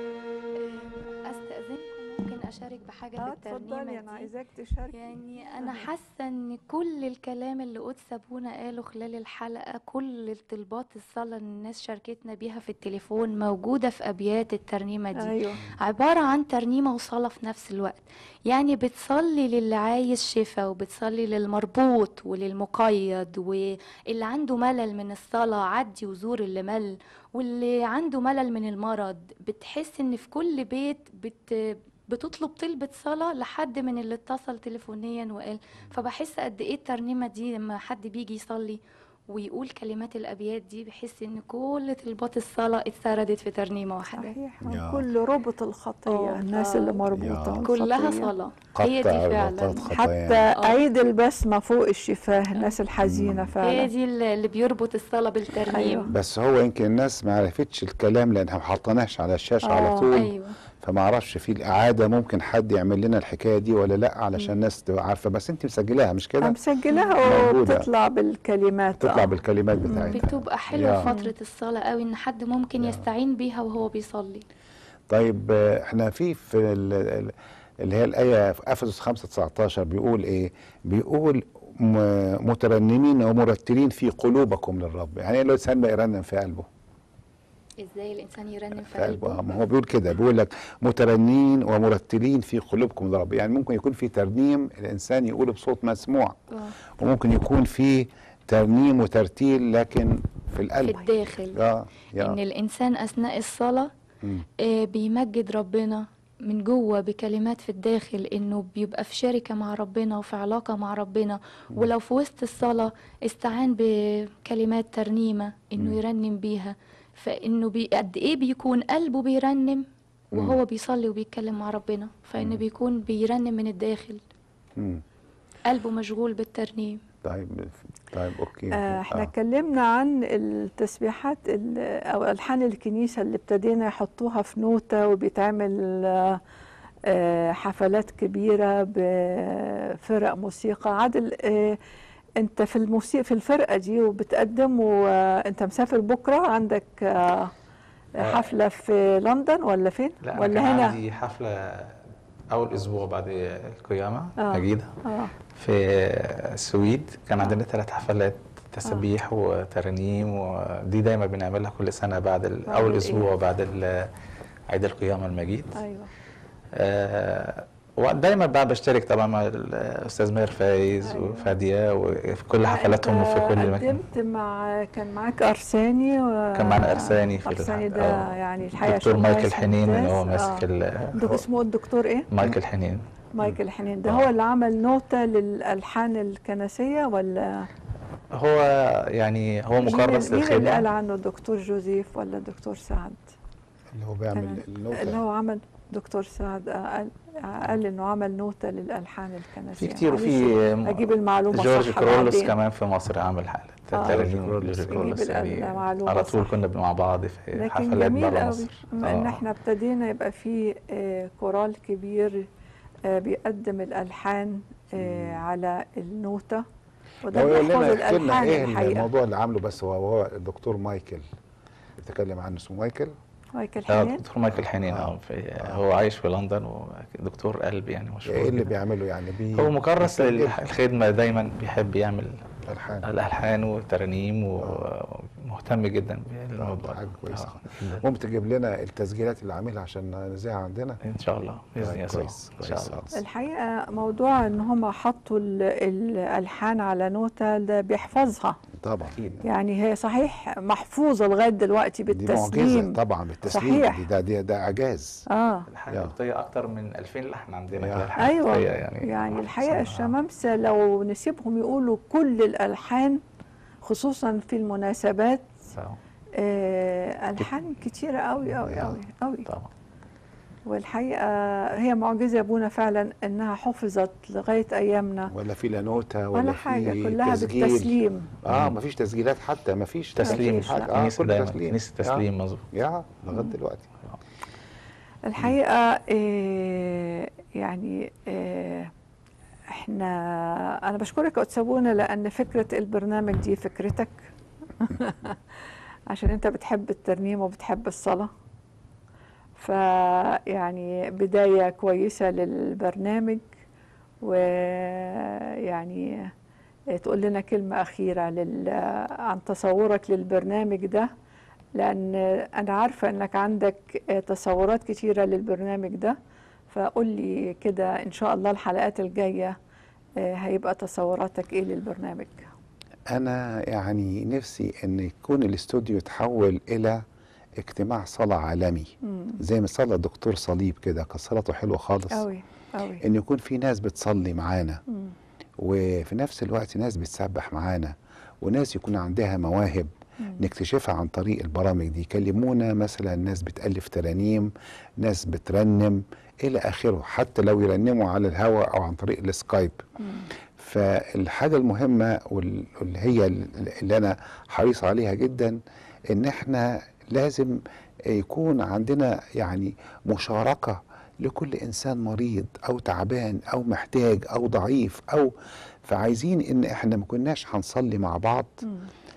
استاذنكم ممكن اشارك بحاجه اه في الترنيمه اتفضلي دي انا عايزاك تشاركي يعني انا حاسه ان كل الكلام اللي قدس ابونا قاله خلال الحلقه كل طلبات الصلاه اللي الناس شاركتنا بيها في التليفون موجوده في ابيات الترنيمه دي أيوة. عباره عن ترنيمه وصلاه في نفس الوقت يعني بتصلي للي عايز شفاء وبتصلي للمربوط وللمقيد واللي عنده ملل من الصلاه عدي وزور اللي مل واللي عنده ملل من المرض بتحس ان في كل بيت بت بتطلب طلبة صلاة لحد من اللي اتصل تليفونيا وقال فبحس قد ايه الترنيمة دي لما حد بيجي يصلي ويقول كلمات الأبيات دي بحس إن كل طلبات الصلاة اتسردت في ترنيمة واحدة صحيح من كل ربط الخطية الناس اللي مربوطة كلها بالخطية. صلاة هي دي فعلا حتى عيد البسمة فوق الشفاه الناس الحزينة فعلا هي دي اللي اللي بيربط الصلاة بالترنيم بس هو يمكن الناس ما عرفتش الكلام لانها ما حطيناش على الشاشه على آه، طول أيوة. فما اعرفش في الاعاده ممكن حد يعمل لنا الحكايه دي ولا لا علشان الناس تبقى عارفه بس انت مسجلاها مش كده؟ مسجلها موجودة. وبتطلع بالكلمات تطلع آه. بالكلمات بتاعتها بتبقى حلوة يا. فترة الصلاة قوي إن حد ممكن يستعين بيها وهو بيصلي طيب آه، احنا في في ال- ال- اللي هي الايه في افسس 5 19 بيقول ايه؟ بيقول م- مترنمين ومرتلين في قلوبكم للرب، يعني ايه الانسان ما يرنم في قلبه؟ إزاي الإنسان يرنم في في قلبه قلبه آه، ما هو بيقول كده بيقول لك مترنين ومرتلين في قلوبكم للرب، يعني ممكن يكون في ترنيم الانسان يقوله بصوت مسموع آه. وممكن يكون في ترنيم وترتيل لكن في القلب في الداخل اه إن يا الإنسان أثناء الصلاة مم. آه، بيمجد ربنا من جوه بكلمات في الداخل انه بيبقى في شركه مع ربنا وفي علاقه مع ربنا ولو في وسط الصلاه استعان بكلمات ترنيمه انه مم. يرنم بيها فانه بي قد ايه بيكون قلبه بيرنم وهو بيصلي وبيتكلم مع ربنا فانه بيكون بيرنم من الداخل مم. قلبه مشغول بالترنيم طيب طيب اوكي آه، احنا اتكلمنا عن التسبيحات ال- او الحان الكنيسه اللي ابتدينا يحطوها في نوته وبيتعمل آه، آه، حفلات كبيره بفرق موسيقى عادل آه، انت في الموسيقى في الفرقه دي وبتقدم وانت مسافر بكره عندك آه، حفله في لندن ولا فين لا أنا ولا كان هنا عندي حفلة أول أسبوع بعد القيامة آه. مجيدة اه في السويد كان عندنا ثلاث حفلات تسابيح وترانيم ودي دايما بنعملها كل سنة بعد ال- بعد أول أسبوع الإيه؟ بعد ال- عيد القيامة المجيد ايوه آه ودايما بقى بشترك طبعا مع الاستاذ ماهر فايز وفاديه وفي كل حفلاتهم وفي كل مكان قدمت مع كان معاك ارساني و... كان معانا ارساني في ارساني الح- ده آه. يعني الحقيقه دكتور شغل مايكل ناس حنين اللي هو ممتاز. ماسك آه. ال- دك- اسمه الدكتور ايه؟ مايكل حنين مايكل حنين ده هو اللي عمل نوتة للألحان الكنسية ولا هو يعني هو مين مكرس مين اللي قال للخدمه عنه الدكتور جوزيف ولا الدكتور سعد؟ اللي هو بيعمل كان- النوتة اللي هو عمل دكتور سعد آه، قال قال انه عمل نوتة للألحان الكنسية في كتير معلش وفي اجيب المعلومة جورج صح كرولوس بعدين. كمان في مصر عمل حالة آه. ترانيم جورج جورج كرولوس. كرولوس نجيب يعني المعلومة على طول صح. كنا مع بعض في لكن حفلات جميل بره قوي مصر بما ان آه. احنا ابتدينا يبقى في آه، كورال كبير آه، بيقدم الالحان آه، على النوتة وده لو يقول بيحفظ لنا يحكي لنا الالحان ايه الحقيقة الموضوع اللي عامله بس هو هو الدكتور مايكل بيتكلم عنه اسمه مايكل مايكل اه حنين دكتور مايكل حنين اه في هو عايش في لندن ودكتور قلب يعني مشهور ايه اللي جداً. بيعمله يعني بي هو مكرس بيسجل للخدمة دايما بيحب يعمل الحان الألحان والترانيم ومهتم جدا بالموضوع حاجه كويسه آه، جداً. ممكن تجيب لنا التسجيلات اللي عاملها عشان نذاعها عندنا ان شاء الله باذن طيب، يسوع كويس ان شاء كويس الله خالص. الحقيقة موضوع ان هم حطوا ال- الالحان على نوتة ده بيحفظها طبعا يعني هي صحيح محفوظة لغاية دلوقتي دي معجزه بالتسليم طبعا بالتسليم صحيح دي ده ده, ده اعجاز اه الحان يا. قبطية اكتر من 2000 لحن عندنا يا. كده الحان ايوه قبطية يعني, يعني محفوظة. الحقيقه الشمامسه لو نسيبهم يقولوا كل الالحان خصوصا في المناسبات آه، آه الحان كتيره قوي قوي قوي قوي طبعا والحقيقه هي معجزه يا ابونا فعلا انها حفظت لغايه ايامنا ولا في لا نوتة ولا, ولا في حاجه كلها تسجيل. بالتسليم اه مفيش تسجيلات حتى مفيش تسليم مفيش، حاجة. لا. اه كنيسة كل دايما تسليم كنيسة تسليم مظبوط يا لغايه دلوقتي الحقيقه آه يعني آه احنا انا بشكرك يا قدس ابونا لان فكره البرنامج دي فكرتك عشان انت بتحب الترنيم وبتحب الصلاه فيعني بدايه كويسه للبرنامج ويعني تقول لنا كلمه اخيره لل... عن تصورك للبرنامج ده لان انا عارفه انك عندك تصورات كتيره للبرنامج ده فقول لي كده ان شاء الله الحلقات الجايه آه، هيبقى تصوراتك ايه للبرنامج انا يعني نفسي ان يكون الاستوديو يتحول الى اجتماع صلاة عالمي مم. زي ما صلى الدكتور صليب كده كانت صلاته حلوة خالص قوي قوي ان يكون في ناس بتصلي معانا مم. وفي نفس الوقت ناس بتسبح معانا وناس يكون عندها مواهب مم. نكتشفها عن طريق البرامج دي يكلمونا مثلا ناس بتألف ترانيم ناس بترنم إلى آخره حتى لو يرنموا على الهواء أو عن طريق السكايب مم. فالحاجة المهمة وال- واللي هي اللي أنا حريص عليها جدا إن إحنا لازم يكون عندنا يعني مشاركة لكل إنسان مريض أو تعبان أو محتاج أو ضعيف أو فعايزين إن إحنا ما كناش هنصلي مع بعض مم.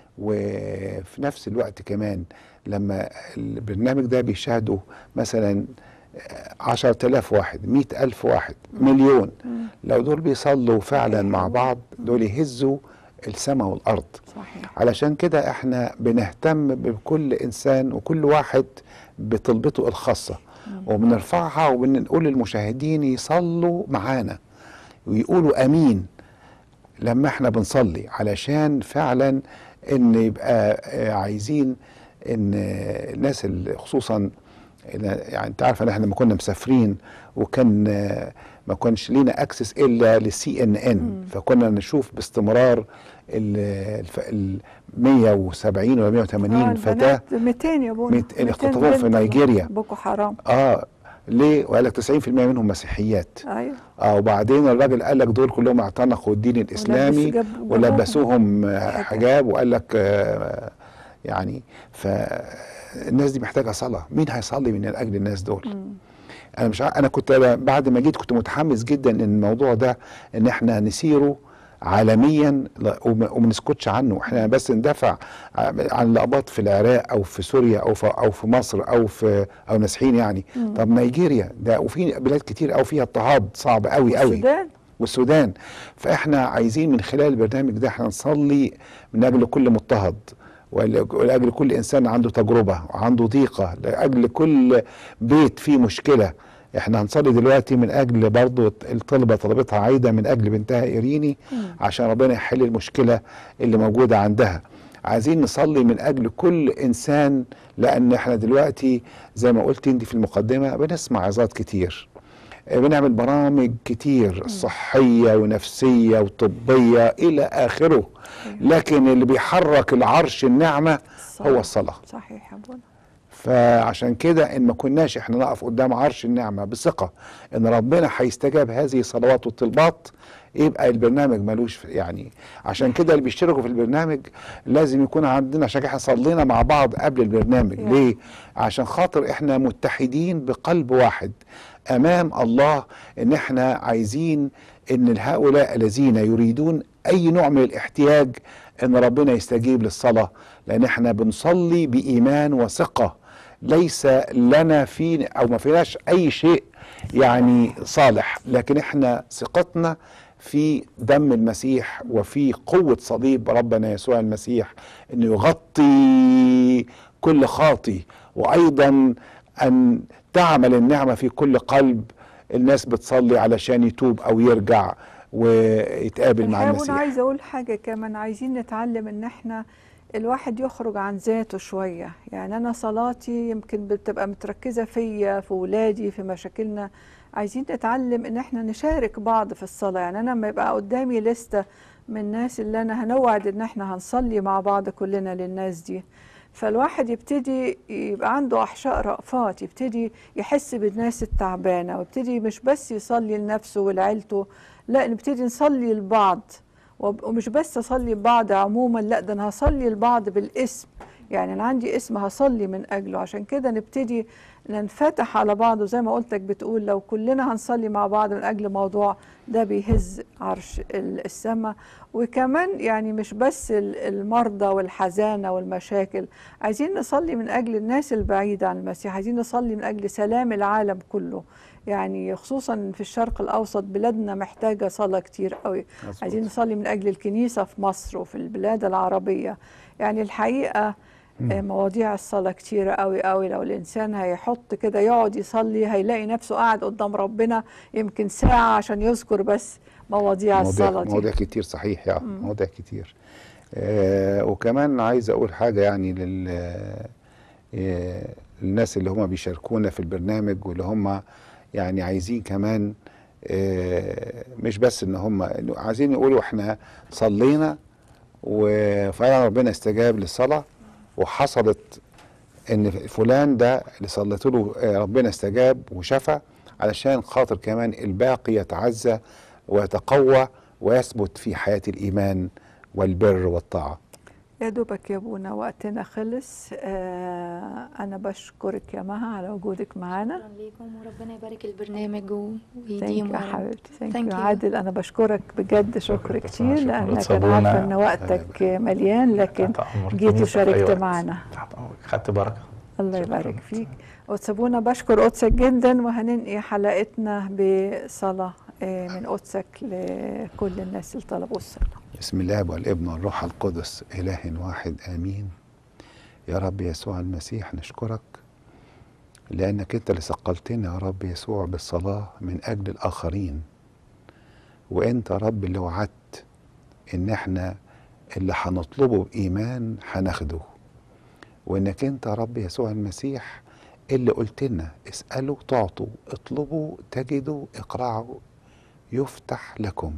وفي نفس الوقت كمان لما البرنامج ده بيشاهده مثلا عشرة آلاف واحد مئة ألف واحد مليون مم. لو دول بيصلوا فعلا مع بعض دول يهزوا السماء والأرض صحيح علشان كده احنا بنهتم بكل إنسان وكل واحد بطلبته الخاصة وبنرفعها وبنقول للمشاهدين يصلوا معانا ويقولوا أمين لما احنا بنصلي علشان فعلا ان يبقى آه، عايزين ان آه، الناس اللي خصوصا إن- يعني انت عارف ان احنا لما كنا مسافرين وكان آه، ما كانش لينا اكسس الا للسي ان ان فكنا نشوف باستمرار ال الف- ال 170 ولا 180 فتاه البنات 200 يا بونا ميت- اللي 200 اختطفوهم في بنت نيجيريا. بوكو حرام اه ليه؟ وقال لك 90% منهم مسيحيات ايوه اه وبعدين الراجل قال لك دول كلهم اعتنقوا الدين الاسلامي جاب- جابوهم ولبسوهم آه، حجاب وقال لك آه، يعني فالناس دي محتاجه صلاه مين هيصلي من اجل الناس دول مم. انا مش عارف انا كنت بعد ما جيت كنت متحمس جدا ان الموضوع ده ان احنا نسيره عالميا لا- وما وما نسكتش عنه احنا بس ندافع عن الاقباط في العراق او في سوريا او في او في مصر او في او نازحين يعني مم. طب نيجيريا ده وفي بلاد كتير قوي فيها اضطهاد صعب قوي قوي والسودان والسودان فاحنا عايزين من خلال البرنامج ده احنا نصلي من اجل كل مضطهد ول- ولاجل كل انسان عنده تجربه وعنده ضيقه لاجل كل بيت فيه مشكله احنا هنصلي دلوقتي من اجل برضو الطلبه طلبتها عايده من اجل بنتها ايريني عشان ربنا يحل المشكله اللي موجوده عندها عايزين نصلي من اجل كل انسان لان احنا دلوقتي زي ما قلت انت في المقدمه بنسمع عظات كتير آه، بنعمل برامج كتير صحيه ونفسيه وطبيه الى اخره لكن اللي بيحرك العرش النعمه هو الصلاه صحيح يا ابونا فعشان كده ان ما كناش احنا نقف قدام عرش النعمه بثقه ان ربنا هيستجاب هذه الصلوات والطلبات يبقى البرنامج ملوش يعني عشان كده اللي بيشتركوا في البرنامج لازم يكون عندنا عشان احنا صلينا مع بعض قبل البرنامج يعني. ليه؟ عشان خاطر احنا متحدين بقلب واحد امام الله ان احنا عايزين ان هؤلاء الذين يريدون اي نوع من الاحتياج ان ربنا يستجيب للصلاه لان احنا بنصلي بايمان وثقه ليس لنا في او ما فيناش اي شيء يعني صالح لكن احنا ثقتنا في دم المسيح وفي قوة صليب ربنا يسوع المسيح انه يغطي كل خاطي وايضا ان تعمل النعمة في كل قلب الناس بتصلي علشان يتوب او يرجع ويتقابل مع الحقيقة أنا المسيح عايزة أقول حاجة كمان عايزين نتعلم إن إحنا الواحد يخرج عن ذاته شوية يعني أنا صلاتي يمكن بتبقى متركزة فيا في ولادي في مشاكلنا عايزين نتعلم إن إحنا نشارك بعض في الصلاة يعني أنا لما يبقى قدامي لستة من الناس اللي أنا هنوعد إن إحنا هنصلي مع بعض كلنا للناس دي فالواحد يبتدي يبقى عنده أحشاء رأفات يبتدي يحس بالناس التعبانة ويبتدي مش بس يصلي لنفسه ولعيلته لا نبتدي نصلي لبعض وب- ومش بس اصلي لبعض عموما لا ده انا هصلي لبعض بالاسم يعني انا عندي اسم هصلي من اجله عشان كده نبتدي ننفتح على بعض وزي ما قلتك بتقول لو كلنا هنصلي مع بعض من اجل موضوع ده بيهز عرش ال- السماء وكمان يعني مش بس ال- المرضى والحزانه والمشاكل عايزين نصلي من اجل الناس البعيده عن المسيح عايزين نصلي من اجل سلام العالم كله يعني خصوصا في الشرق الاوسط بلادنا محتاجه صلاه كتير قوي مظبوط. عايزين نصلي من اجل الكنيسه في مصر وفي البلاد العربيه يعني الحقيقه آه، مواضيع الصلاة كتيرة قوي قوي لو الإنسان هيحط كده يقعد يصلي هيلاقي نفسه قاعد قدام ربنا يمكن ساعة عشان يذكر بس مواضيع الصلاة مواضيع, دي مواضيع كتير صحيح يا مم. مواضيع كتير آه وكمان عايز اقول حاجه يعني لل آه الناس اللي هم بيشاركونا في البرنامج واللي هم يعني عايزين كمان آه مش بس ان هم إنه عايزين يقولوا احنا صلينا وفعلا ربنا استجاب للصلاه وحصلت ان فلان ده اللي صليت له آه، ربنا استجاب وشفى علشان خاطر كمان الباقي يتعزى ويتقوى ويثبت في حياة الإيمان والبر والطاعة يا دوبك يا ابونا وقتنا خلص آه أنا بشكرك يا مها على وجودك معانا شكرا ليكم وربنا يبارك البرنامج و- ثانك ويديم يو يا يا رب. حبيبتي ثانك Thank يو you. عادل انا بشكرك بجد شكر كتير شكراً. لانك انا وتصابونا. عارفه ان وقتك مليان لكن أمركم جيت في أي وشاركت وقت. معنا خدت بركه الله يبارك فيك وتسابونا بشكر قدسك جدا وهننقي حلقتنا بصلاه آه، من قدسك لكل الناس اللي طلبوا الصلاه بسم الله والابن والروح القدس إله واحد آمين يا رب يسوع المسيح نشكرك لأنك أنت اللي ثقلتنا يا رب يسوع بالصلاة من أجل الآخرين وأنت يا رب اللي وعدت إن إحنا اللي هنطلبه بإيمان هناخده وإنك أنت يا رب يسوع المسيح اللي قلت لنا اسألوا تعطوا اطلبوا تجدوا اقرعوا يفتح لكم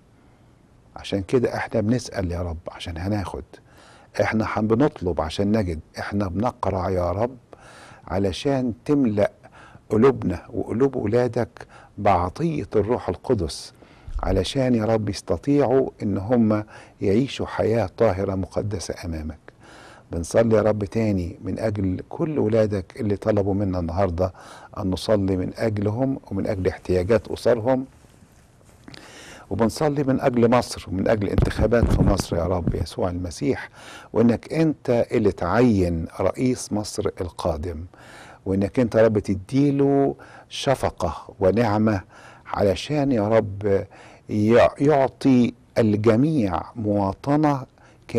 عشان كده احنا بنسأل يا رب عشان هناخد احنا حن- بنطلب عشان نجد احنا بنقرع يا رب علشان تملأ قلوبنا وقلوب ولادك بعطية الروح القدس علشان يا رب يستطيعوا ان هم يعيشوا حياة طاهرة مقدسة امامك بنصلي يا رب تاني من اجل كل ولادك اللي طلبوا منا النهارده ان نصلي من اجلهم ومن اجل احتياجات اسرهم وبنصلي من اجل مصر ومن اجل انتخابات في مصر يا رب يسوع المسيح وانك انت اللي تعين رئيس مصر القادم وانك انت يا رب تديله شفقه ونعمه علشان يا رب يع- يعطي الجميع مواطنه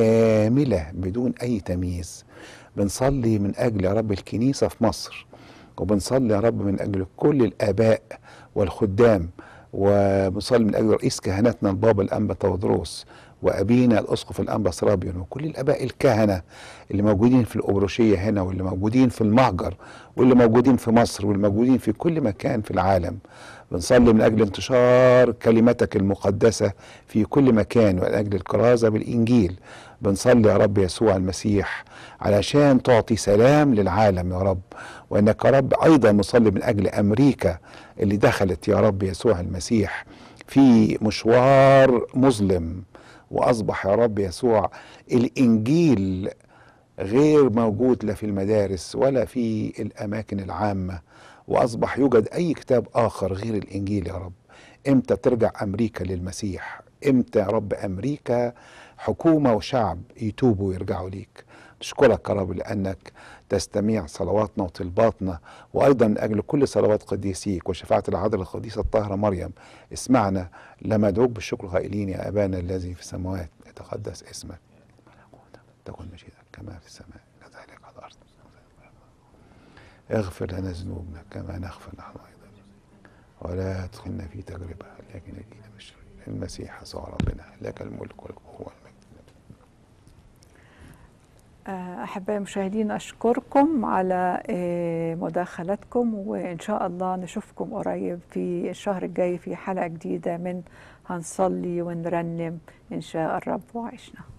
كامله بدون اي تمييز بنصلي من اجل يا رب الكنيسه في مصر وبنصلي يا رب من اجل كل الاباء والخدام وبنصلي من اجل رئيس كهنتنا البابا الانبا تودروس وابينا الاسقف الانبا سرابيون وكل الاباء الكهنه اللي موجودين في الابروشيه هنا واللي موجودين في المهجر واللي موجودين في مصر واللي موجودين في كل مكان في العالم بنصلي من اجل انتشار كلمتك المقدسه في كل مكان ومن اجل الكرازه بالانجيل بنصلي يا رب يسوع المسيح علشان تعطي سلام للعالم يا رب وانك يا رب ايضا نصلي من اجل امريكا اللي دخلت يا رب يسوع المسيح في مشوار مظلم واصبح يا رب يسوع الانجيل غير موجود لا في المدارس ولا في الاماكن العامه واصبح يوجد اي كتاب اخر غير الانجيل يا رب امتى ترجع امريكا للمسيح امتى يا رب امريكا حكومه وشعب يتوبوا ويرجعوا ليك نشكرك يا رب لانك تستمع صلواتنا وطلباتنا وايضا من اجل كل صلوات قديسيك وشفاعه العذراء القديسه الطاهره مريم اسمعنا لما ادعوك بالشكر قائلين يا ابانا الذي في السماوات يتقدس اسمك تكن مشيئتك كما في السماء كذلك على الارض اغفر لنا ذنوبنا كما نغفر نحن ايضا ولا تدخلنا في تجربه لكن نجينا من الشر المسيح يسوع ربنا لك الملك والقوه والمجد آه، أحبائي المشاهدين أشكركم على آه، مداخلتكم وإن شاء الله نشوفكم قريب في الشهر الجاي في حلقة جديدة من هنصلي ونرنم إن شاء الرب وعشنا